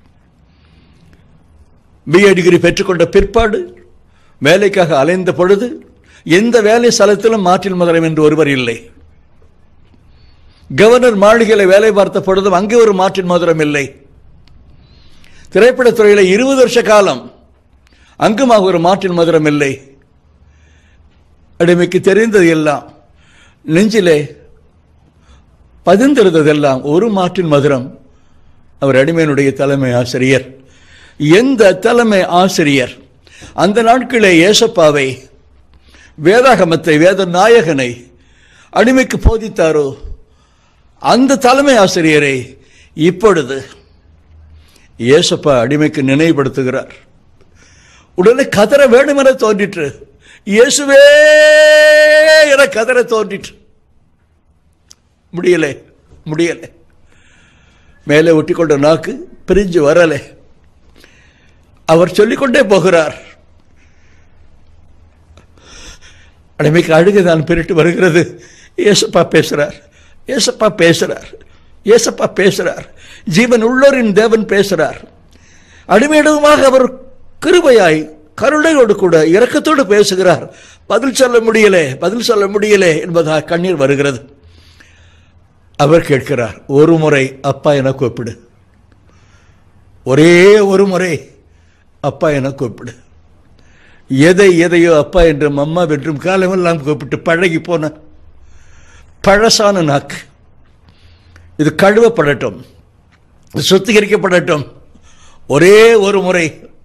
பிஏ டிகிரி பெற்றுக்கொண்ட பிற்பாடு வேலைக்காக அலைந்த பொழுது எந்த வேலை ஸ்தலத்திலும் மாற்றில் மதுரம் என்று ஒருவர் இல்லை கவர்னர் மாளிகையில் வேலை பார்த்த பொழுதும் அங்கே ஒரு மாற்றின் மதுரம் இல்லை திரைப்படத்துறையில் இருபது வருஷ காலம் அங்குமாக ஒரு மாற்றின் மதுரம் இல்லை அடிமைக்கு தெரிந்தது எல்லாம் நெஞ்சிலே பதிந்திருந்ததெல்லாம் ஒரு மாற்றின் மதுரம் அவர் அடிமையினுடைய தலைமை ஆசிரியர் எந்த தலைமை ஆசிரியர் அந்த நாட்களே ஏசப்பாவை வேதாகமத்தை வேத நாயகனை அடிமைக்கு போதித்தாரோ அந்த தலைமை ஆசிரியரை இப்பொழுது ஏசப்பா அடிமைக்கு நினைவுபடுத்துகிறார் உடனே கதற வேண்டுமென தோன்றிற்று இயேசுவே என கதற தோன்றிற்று முடியலை முடியலை மேலே ஒட்டிக்கொண்ட நாக்கு பிரிஞ்சு வரலை அவர் சொல்லிக்கொண்டே போகிறார் அடிமைக்கு அழுகை தான் பிரிட்டு வருகிறது ஏசப்பா பேசுறார் ஏசப்பா பேசுறார் ஏசப்பா பேசுறார் ஜீவன் உள்ளோரின் தேவன் பேசுறார் அடிமையிடமாக அவர் கிருபையாய் கருணையோடு கூட இரக்கத்தோடு பேசுகிறார் பதில் சொல்ல முடியலே பதில் சொல்ல முடியலே என்பதாக கண்ணீர் வருகிறது அவர் கேட்கிறார் ஒரு முறை அப்பா என கூப்பிடு ஒரே ஒரு முறை அப்பா என கூப்பிடு எதை எதையோ அப்பா என்றும் அம்மா என்றும் காலமெல்லாம் கூப்பிட்டு பழகி போன பழசான நாக்கு இது கழுவப்படட்டும் இது சுத்திகரிக்கப்படட்டும் ஒரே ஒரு முறை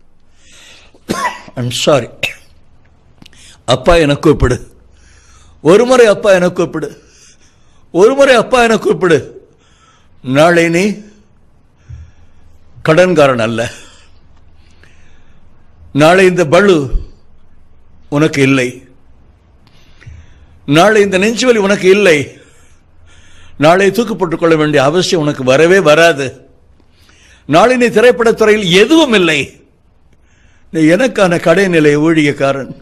ஐம் சாரி அப்பா என கூப்பிடு ஒரு முறை அப்பா என கூப்பிடு ஒரு முறை அப்பா என கூப்பிடு நாளை நீ கடன்காரன் அல்ல நாளை இந்த பளு உனக்கு இல்லை நாளை இந்த நெஞ்சுவலி உனக்கு இல்லை நாளை தூக்கப்பட்டுக் கொள்ள வேண்டிய அவசியம் உனக்கு வரவே வராது நாளை நீ திரைப்படத்துறையில் எதுவும் இல்லை நீ எனக்கான கடைநிலை ஊழியக்காரன்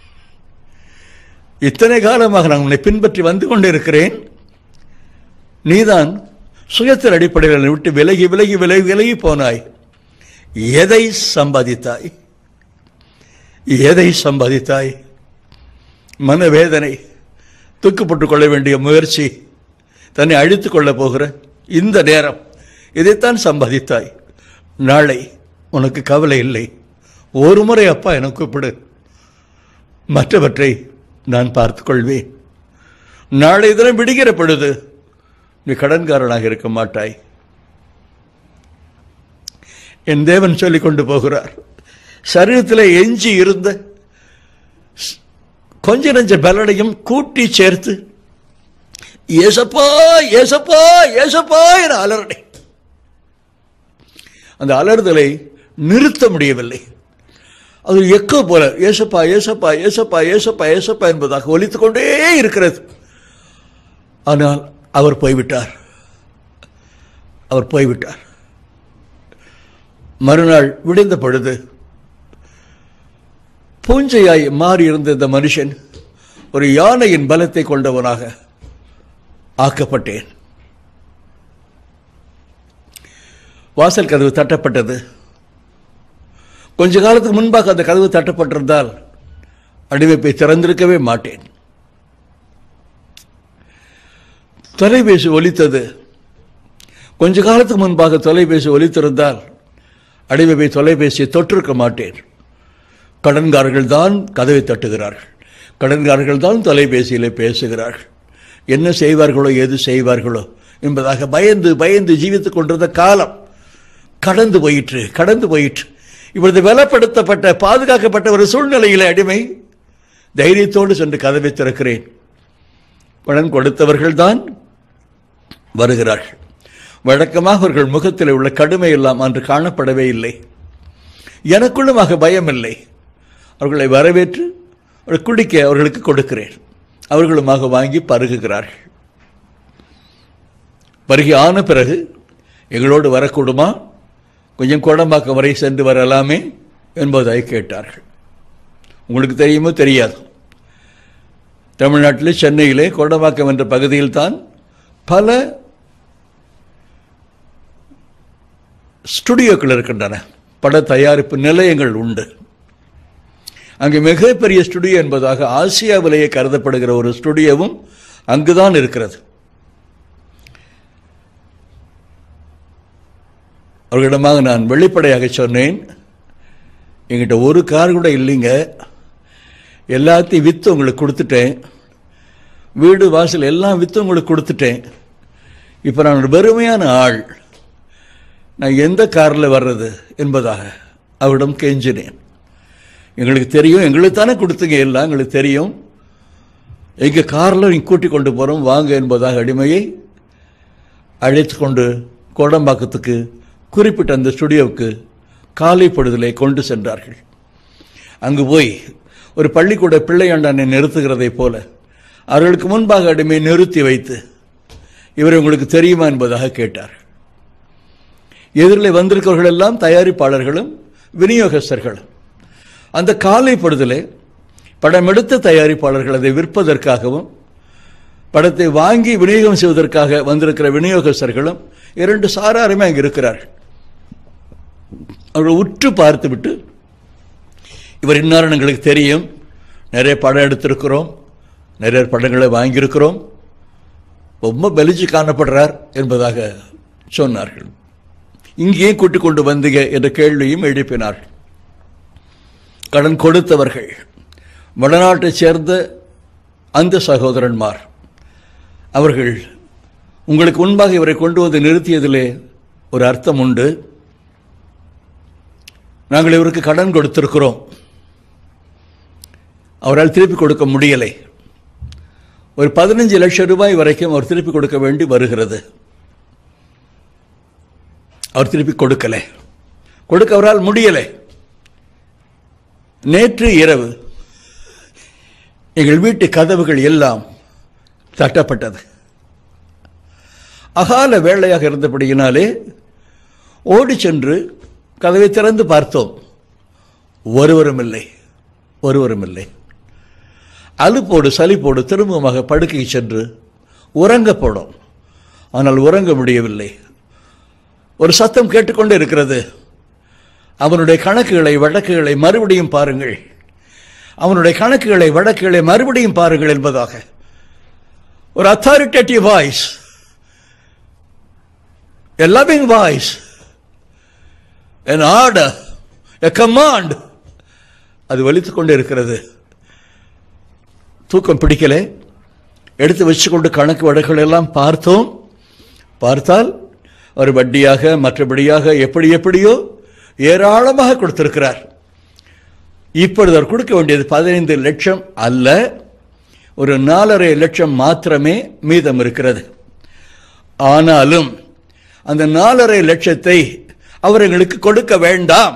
இத்தனை காலமாக நான் உன்னை பின்பற்றி வந்து கொண்டிருக்கிறேன் நீதான் சுயத்தின் அடிப்படையில் என்னை விட்டு விலகி விலகி விலகி விலகி போனாய் எதை சம்பாதித்தாய் எதை சம்பாதித்தாய் மனவேதனை தூக்கப்பட்டுக் கொள்ள வேண்டிய முயற்சி தன்னை அழித்துக் கொள்ளப் போகிற இந்த நேரம் இதைத்தான் சம்பாதித்தாய் நாளை உனக்கு கவலை இல்லை ஒரு முறை அப்பா என கூப்பிடு மற்றவற்றை நான் பார்த்துக் கொள்வேன் நாளை தினம் விடுகிற பொழுது நீ கடன்காரனாக இருக்க மாட்டாய் என் தேவன் சொல்லிக் கொண்டு போகிறார் சரீரத்தில் எஞ்சி இருந்த ஸ்- கொஞ்ச நெஞ்ச பலனையும் கூட்டி சேர்த்து ஏசப்பா ஏசப்பா ஏசப்பா என அலறடை அந்த அலறுதலை நிறுத்த முடியவில்லை அது எக்கோ போல ஏசப்பா ஏசப்பா ஏசப்பா ஏசப்பா ஏசப்பா என்பதாக ஒலித்துக் கொண்டே இருக்கிறது ஆனால் அவர் போய்விட்டார் அவர் போய்விட்டார் மறுநாள் விடிந்த பொழுது பூஞ்சையாய் மாறியிருந்த இந்த மனுஷன் ஒரு யானையின் பலத்தை கொண்டவனாக ஆக்கப்பட்டேன் வாசல் கதவு தட்டப்பட்டது கொஞ்ச காலத்துக்கு முன்பாக அந்த கதவு தட்டப்பட்டிருந்தால் அடிமைப்பை திறந்திருக்கவே மாட்டேன் தொலைபேசி ஒலித்தது கொஞ்ச காலத்துக்கு முன்பாக தொலைபேசி ஒலித்திருந்தால் அடிமைப்பை தொலைபேசியை தொற்றிருக்க மாட்டேன் கடன்காரர்கள் தான் கதவை தட்டுகிறார்கள் கடன்காரர்கள் தான் தொலைபேசியில் பேசுகிறார்கள் என்ன செய்வார்களோ எது செய்வார்களோ என்பதாக பயந்து பயந்து ஜீவித்துக் கொண்டிருந்த காலம் கடந்து போயிற்று கடந்து போயிற்று இப்பொழுது பலப்படுத்தப்பட்ட பாதுகாக்கப்பட்ட ஒரு சூழ்நிலையிலே அடிமை தைரியத்தோடு சென்று கதவை திறக்கிறேன் பணம் கொடுத்தவர்கள்தான் வருகிறார்கள் வழக்கமாக அவர்கள் முகத்தில் உள்ள கடுமை எல்லாம் அன்று காணப்படவே இல்லை எனக்குள்ளுமாக பயம் இல்லை அவர்களை வரவேற்று ஒரு குடிக்க அவர்களுக்கு கொடுக்கிறேன் அவர்களுமாக வாங்கி பருகுகிறார்கள் பருகி ஆன பிறகு எங்களோடு வரக்கூடுமா கொஞ்சம் கோடம்பாக்கம் வரை சென்று வரலாமே என்பதை கேட்டார்கள் உங்களுக்கு தெரியுமோ தெரியாது தமிழ்நாட்டில் சென்னையிலே கோடம்பாக்கம் என்ற பகுதியில் தான் பல ஸ்டுடியோக்கள் இருக்கின்றன பட தயாரிப்பு நிலையங்கள் உண்டு அங்கே மிகப்பெரிய ஸ்டுடியோ என்பதாக ஆசியாவிலேயே கருதப்படுகிற ஒரு ஸ்டுடியோவும் அங்குதான் இருக்கிறது அவர்களிடமாக நான் வெளிப்படையாக சொன்னேன் என்கிட்ட ஒரு கார் கூட இல்லைங்க எல்லாத்தையும் விற்று உங்களுக்கு கொடுத்துட்டேன் வீடு வாசல் எல்லாம் விற்று உங்களுக்கு கொடுத்துட்டேன் இப்போ நான் ஒரு வெறுமையான ஆள் நான் எந்த காரில் வர்றது என்பதாக அவரிடம் கெஞ்சினேன் எங்களுக்கு தெரியும் எங்களுக்கு தானே கொடுத்தீங்க எல்லாம் எங்களுக்கு தெரியும் எங்கள் காரில் நீங்கள் கூட்டி கொண்டு போகிறோம் வாங்க என்பதாக அடிமையை அழைத்து கொண்டு கோடம்பாக்கத்துக்கு குறிப்பிட்ட அந்த ஸ்டுடியோவுக்கு காலை பொழுதிலே கொண்டு சென்றார்கள் அங்கு போய் ஒரு பள்ளிக்கூட பிள்ளையாண்டானை நிறுத்துகிறதைப் போல அவர்களுக்கு முன்பாக அடிமை நிறுத்தி வைத்து இவர் உங்களுக்கு தெரியுமா என்பதாக கேட்டார் எதிரில் வந்திருக்கிறவர்கள் எல்லாம் தயாரிப்பாளர்களும் விநியோகஸ்தர்களும் அந்த காலை பொழுதிலே படம் எடுத்த தயாரிப்பாளர்கள் அதை விற்பதற்காகவும் படத்தை வாங்கி விநியோகம் செய்வதற்காக வந்திருக்கிற விநியோகஸ்தர்களும் இரண்டு சாராருமே அங்கே இருக்கிறார்கள் அவர்கள் உற்று பார்த்துவிட்டு இவர் இன்னாரும் எங்களுக்கு தெரியும் நிறைய படம் எடுத்திருக்கிறோம் நிறைய படங்களை வாங்கியிருக்கிறோம் ரொம்ப பெலிச்சு காணப்படுறார் என்பதாக சொன்னார்கள் இங்கேயே கூட்டிக் கொண்டு வந்தீங்க என்ற கேள்வியும் எழுப்பினார்கள் கடன் கொடுத்தவர்கள் வடநாட்டைச் சேர்ந்த அந்த சகோதரன்மார் அவர்கள் உங்களுக்கு முன்பாக இவரை கொண்டு வந்து நிறுத்தியதிலே ஒரு அர்த்தம் உண்டு நாங்கள் இவருக்கு கடன் கொடுத்திருக்கிறோம் அவரால் திருப்பி கொடுக்க முடியலை ஒரு பதினஞ்சு லட்சம் ரூபாய் வரைக்கும் அவர் திருப்பி கொடுக்க வேண்டி வருகிறது அவர் திருப்பி கொடுக்கலை கொடுக்க அவரால் முடியலை நேற்று இரவு எங்கள் வீட்டு கதவுகள் எல்லாம் தட்டப்பட்டது அகால வேளையாக இருந்தபடியினாலே ஓடி சென்று கதவை திறந்து பார்த்தோம் ஒருவரும் இல்லை ஒருவரும் இல்லை அலுப்போடு சலிப்போடு திரும்பமாக படுக்கை சென்று உறங்க போனோம் ஆனால் உறங்க முடியவில்லை ஒரு சத்தம் கேட்டுக்கொண்டே இருக்கிறது அவனுடைய கணக்குகளை வழக்குகளை மறுபடியும் பாருங்கள் அவனுடைய கணக்குகளை வழக்குகளை மறுபடியும் பாருங்கள் என்பதாக ஒரு authoritative voice a loving voice, an order, a command அது வலித்துக் கொண்டே இருக்கிறது தூக்கம் பிடிக்கல எடுத்து வச்சுக்கொண்டு கணக்கு வழக்குகள் எல்லாம் பார்த்தோம் பார்த்தால் ஒரு வட்டியாக மற்றபடியாக எப்படி எப்படியோ ஏராளமாக கொடுத்திருக்கிறார் இப்பொழுது அவர் கொடுக்க வேண்டியது பதினைந்து லட்சம் அல்ல ஒரு நாலரை லட்சம் மாத்திரமே மீதம் இருக்கிறது ஆனாலும் அந்த நாலரை லட்சத்தை அவர் எங்களுக்கு கொடுக்க வேண்டாம்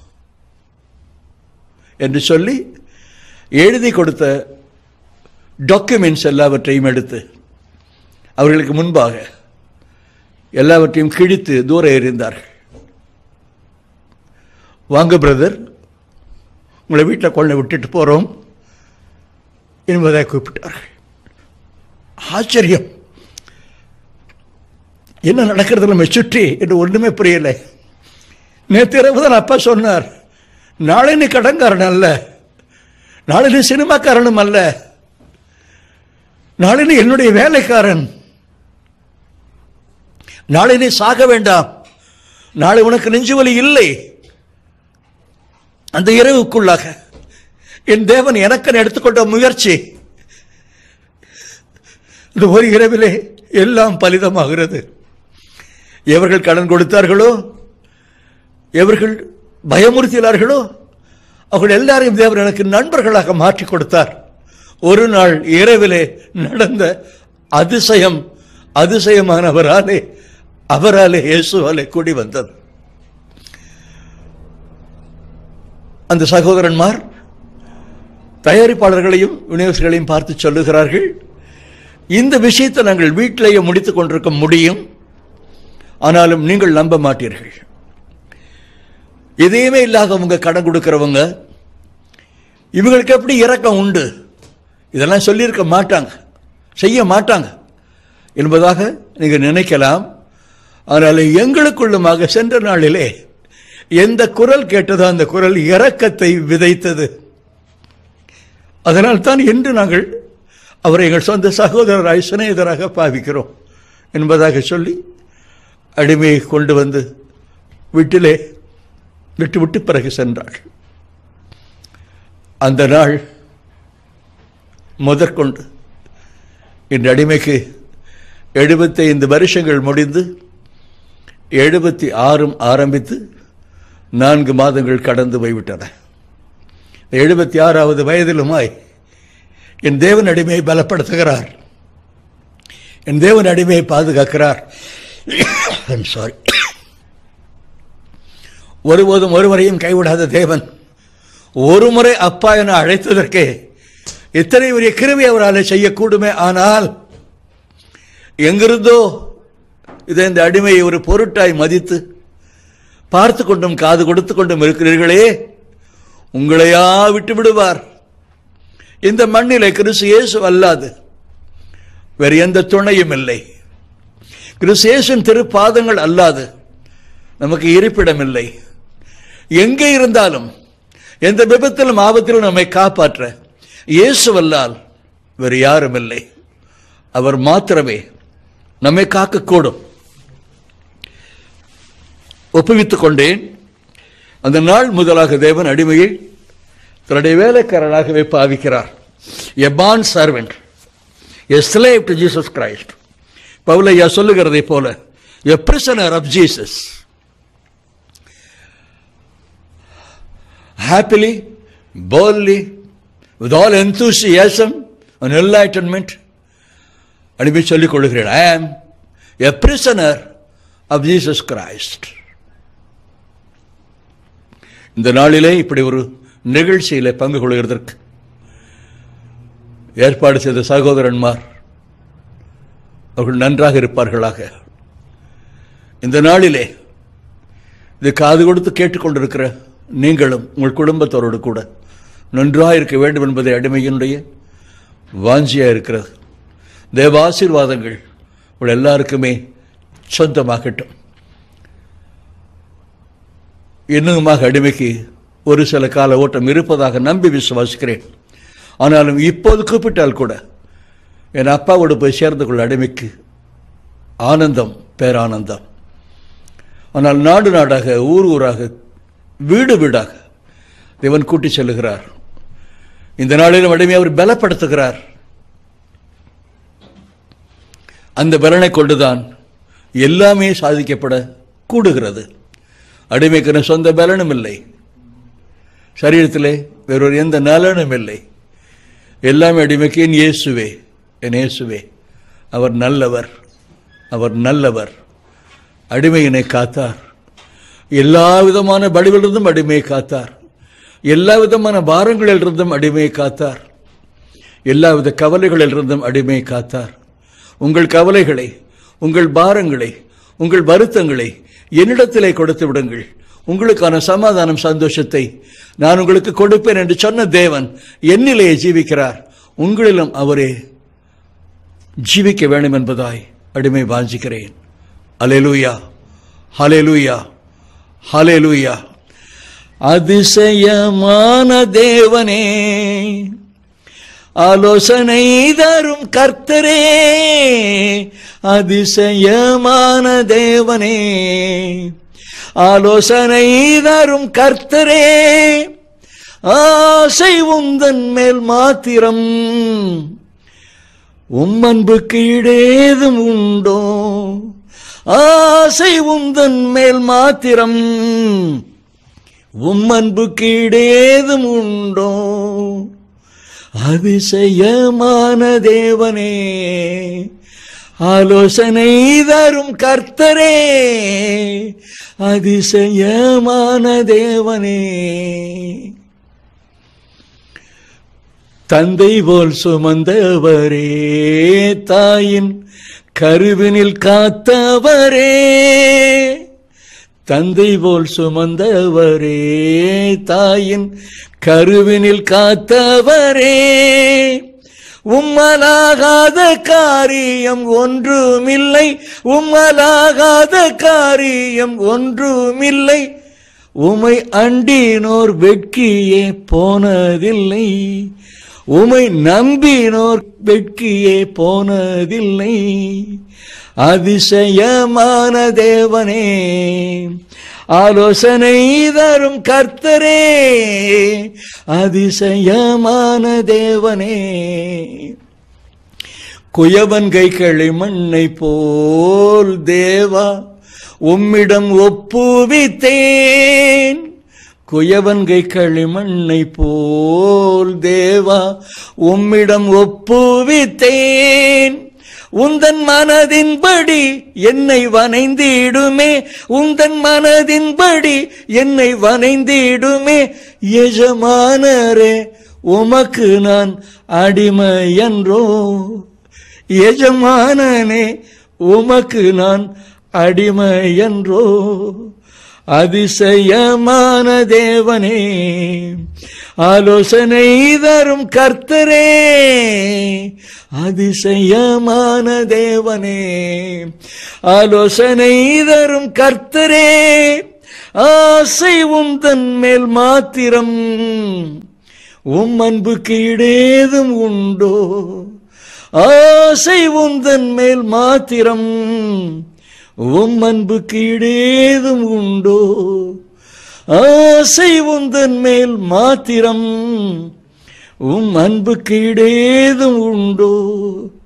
என்று சொல்லி எழுதி கொடுத்த டாக்குமெண்ட்ஸ் எல்லாவற்றையும் எடுத்து அவர்களுக்கு முன்பாக எல்லாவற்றையும் கிழித்து தூர எறிந்தார்கள் வாங்க பிரதர் உங்களை வீட்டில் கொள்ள விட்டுட்டு போகிறோம் என்பதை கூப்பிட்டார்கள் ஆச்சரியம் என்ன நடக்கிறது நம்ம சுற்றி என்று ஒன்றுமே புரியலை நேற்று இரவு தான் அப்பா சொன்னார் நாளை நீ கடன்காரன் அல்ல நாளை நீ சினிமாக்காரனும் அல்ல நாளை நீ என்னுடைய வேலைக்காரன் நாளை நீ சாக வேண்டாம் நாளை உனக்கு நெஞ்சுவலி இல்லை அந்த இரவுக்குள்ளாக என் தேவன் எனக்கு எடுத்துக்கொண்ட முயற்சி இந்த ஒரு இரவிலே எல்லாம் பலிதமாகிறது எவர்கள் கடன் கொடுத்தார்களோ எவர்கள் பயமுறுத்தினார்களோ அவர்கள் எல்லாரையும் தேவன் எனக்கு நண்பர்களாக மாற்றி கொடுத்தார் ஒரு நாள் இரவிலே நடந்த அதிசயம் அதிசயமானவராலே அவராலே இயேசுவாலே கூடி வந்தது அந்த சகோதரன்மார் தயாரிப்பாளர்களையும் விநியோகர்களையும் பார்த்து சொல்லுகிறார்கள் இந்த விஷயத்தை நாங்கள் வீட்டிலேயே முடித்துக் கொண்டிருக்க முடியும் ஆனாலும் நீங்கள் நம்ப மாட்டீர்கள் எதையுமே இல்லாதவங்க கடன் கொடுக்கிறவங்க இவங்களுக்கு எப்படி இரக்கம் உண்டு இதெல்லாம் சொல்லியிருக்க மாட்டாங்க செய்ய மாட்டாங்க என்பதாக நீங்கள் நினைக்கலாம் ஆனால் எங்களுக்குள்ளுமாக சென்ற நாளிலே எந்த குரல் கேட்டதோ அந்த குரல் இரக்கத்தை விதைத்தது அதனால் தான் இன்று நாங்கள் அவரை எங்கள் சொந்த சகோதரராய் சிநேகிதராக பாவிக்கிறோம் என்பதாக சொல்லி அடிமையை கொண்டு வந்து வீட்டிலே விட்டு விட்டு பிறகு சென்றாள் அந்த நாள் முதற்கொண்டு இந்த அடிமைக்கு எழுபத்தைந்து வருஷங்கள் முடிந்து எழுபத்தி ஆறும் ஆரம்பித்து நான்கு மாதங்கள் கடந்து போய்விட்டன எழுபத்தி ஆறாவது வயதிலுமாய் என் தேவன் அடிமையை பலப்படுத்துகிறார் என் தேவன் அடிமையை பாதுகாக்கிறார் சாரி ஒருபோதும் ஒருவரையும் கைவிடாத தேவன் ஒரு முறை அப்பா என அழைத்ததற்கே இத்தனை பெரிய கிருவி அவரால் செய்யக்கூடுமே ஆனால் எங்கிருந்தோ இதை இந்த அடிமையை ஒரு பொருட்டாய் மதித்து பார்த்து கொண்டும் காது கொடுத்து கொண்டும் இருக்கிறீர்களே உங்களையா விட்டு விடுவார் இந்த மண்ணிலே கிறிஸ்து இயேசு அல்லாது வேறு எந்த துணையும் இல்லை கிறிஸ்து இயேசுவின் திருப்பாதங்கள் அல்லாது நமக்கு இருப்பிடம் இல்லை எங்கே இருந்தாலும் எந்த விபத்திலும் ஆபத்திலும் நம்மை காப்பாற்ற இயேசுவல்லால் வேறு யாரும் இல்லை அவர் மாத்திரமே நம்மை காக்கக்கூடும் ஒப்புவித்துக் கொண்டேன் அந்த நாள் முதலாக தேவன் அடிமையை தன்னுடைய வேலைக்காரனாகவே பாவிக்கிறார் a bond servant a slave to Jesus Christ பவுலையா சொல்லுகிறதை போல a prisoner of Jesus happily, boldly, with all enthusiasm and enlightenment, அடிமை சொல்லிக் கொள்கிறேன் I am a prisoner of Jesus Christ இந்த நாளிலே இப்படி ஒரு நிகழ்ச்சியிலே பங்கு கொள்கிறதற்கு ஏற்பாடு செய்த சகோதரன்மார் அவர்கள் நன்றாக இருப்பார்களாக இந்த நாளிலே இது காது கொடுத்து கேட்டுக்கொண்டிருக்கிற நீங்களும் உங்கள் குடும்பத்தோரோடு கூட நன்றாக இருக்க வேண்டும் என்பதை அடிமையினுடைய வாஞ்சியாக இருக்கிறது தேவ ஆசீர்வாதங்கள் உங்கள் எல்லாருக்குமே சொந்தமாகட்டும் இன்னுமாக அடிமைக்கு ஒரு சில கால ஓட்டம் இருப்பதாக நம்பி விசுவாசிக்கிறேன் ஆனாலும் இப்போது கூப்பிட்டால் கூட என் அப்பாவோடு போய் சேர்ந்து கொள்ள அடிமைக்கு ஆனந்தம் பேரானந்தம் ஆனால் நாடு நாடாக ஊர் ஊராக வீடு வீடாக தேவன் கூட்டி செல்லுகிறார் இந்த நாளிலும் அடிமை அவர் பலப்படுத்துகிறார் அந்த பலனை கொண்டுதான் எல்லாமே சாதிக்கப்பட கூடுகிறது அடிமைக்கு சொந்த பலனும் இல்லை சரீரத்திலே வேறொரு எந்த நலனும் இல்லை எல்லாமே அடிமைக்கு என் இயேசுவே என் இயேசுவே அவர் நல்லவர் அவர் நல்லவர் அடிமையினை காத்தார் எல்லா விதமான வடிவிலிருந்தும் அடிமையை காத்தார் எல்லா விதமான பாரங்களிலிருந்தும் அடிமையை காத்தார் எல்லா வித கவலைகளிலிருந்தும் அடிமையை காத்தார் உங்கள் கவலைகளை உங்கள் பாரங்களை உங்கள் வருத்தங்களை என்னிடத்திலே கொடுத்து விடுங்கள் உங்களுக்கான சமாதானம் சந்தோஷத்தை நான் உங்களுக்கு கொடுப்பேன் என்று சொன்ன தேவன் என்னிலேயே ஜீவிக்கிறார் உங்களிலும் அவரே ஜீவிக்க வேண்டும் என்பதாய் அடிமை வாஞ்சிக்கிறேன் அலேலூயா ஹலேலூயா ஹலேலூயா அதிசயமான தேவனே ஆலோசனை தரும் கர்த்தரே அதிசயமான தேவனே ஆலோசனை தரும் கர்த்தரே ஆசை உந்தன் மேல் மாத்திரம் உம்மன்புக்கு இடேதும் உண்டோ ஆசை உந்தன் மேல் மாத்திரம் உம்மன்புக்கு இடேதும் உண்டோ அதிசயமான தேவனே ஆலோசனை தரும் கர்த்தரே அதிசயமான தேவனே தந்தை போல் சுமந்தவரே தாயின் கருவினில் காத்தவரே தந்தை போல் சுமந்தவரே தாயின் கருவினில் காத்தவரே உம்மலாகாத காரியம் ஒன்றுமில்லை உம்மலாகாத காரியம் ஒன்றுமில்லை உமை அண்டினோர் வெட்கியே போனதில்லை உமை நம்பினோர் வெட்கியே போனதில்லை அதிசயமான தேவனே ஆலோசனை தரும் கர்த்தரே அதிசயமான தேவனே குயவன் கைகளை மண்ணை போல் தேவா உம்மிடம் ஒப்புவித்தேன் குயவன் கைகளை மண்ணை போல் தேவா உம்மிடம் ஒப்புவித்தேன் உந்தன் மனதின்படி என்னை வனைந்திடுமே உந்தன் மனதின்படி என்னை வனைந்திடுமே எஜமானரே உமக்கு நான் அடிமை என்றோ எஜமானனே உமக்கு நான் அடிமை என்றோ அதிசயமான தேவனே ஆலோசனை தரும் கர்த்தரே அதிசயமான தேவனே ஆலோசனை தரும் கர்த்தரே ஆசை உந்தன் மேல் மாத்திரம் உம் அன்புக்கு இடேதும் உண்டோ ஆசை உந்தன் மேல் மாத்திரம் உம் அன்புக்கு இடேதும் உண்டோ ஆசை உந்தன் மேல் மாத்திரம் உம் அன்புக்கு இடேதும் உண்டோ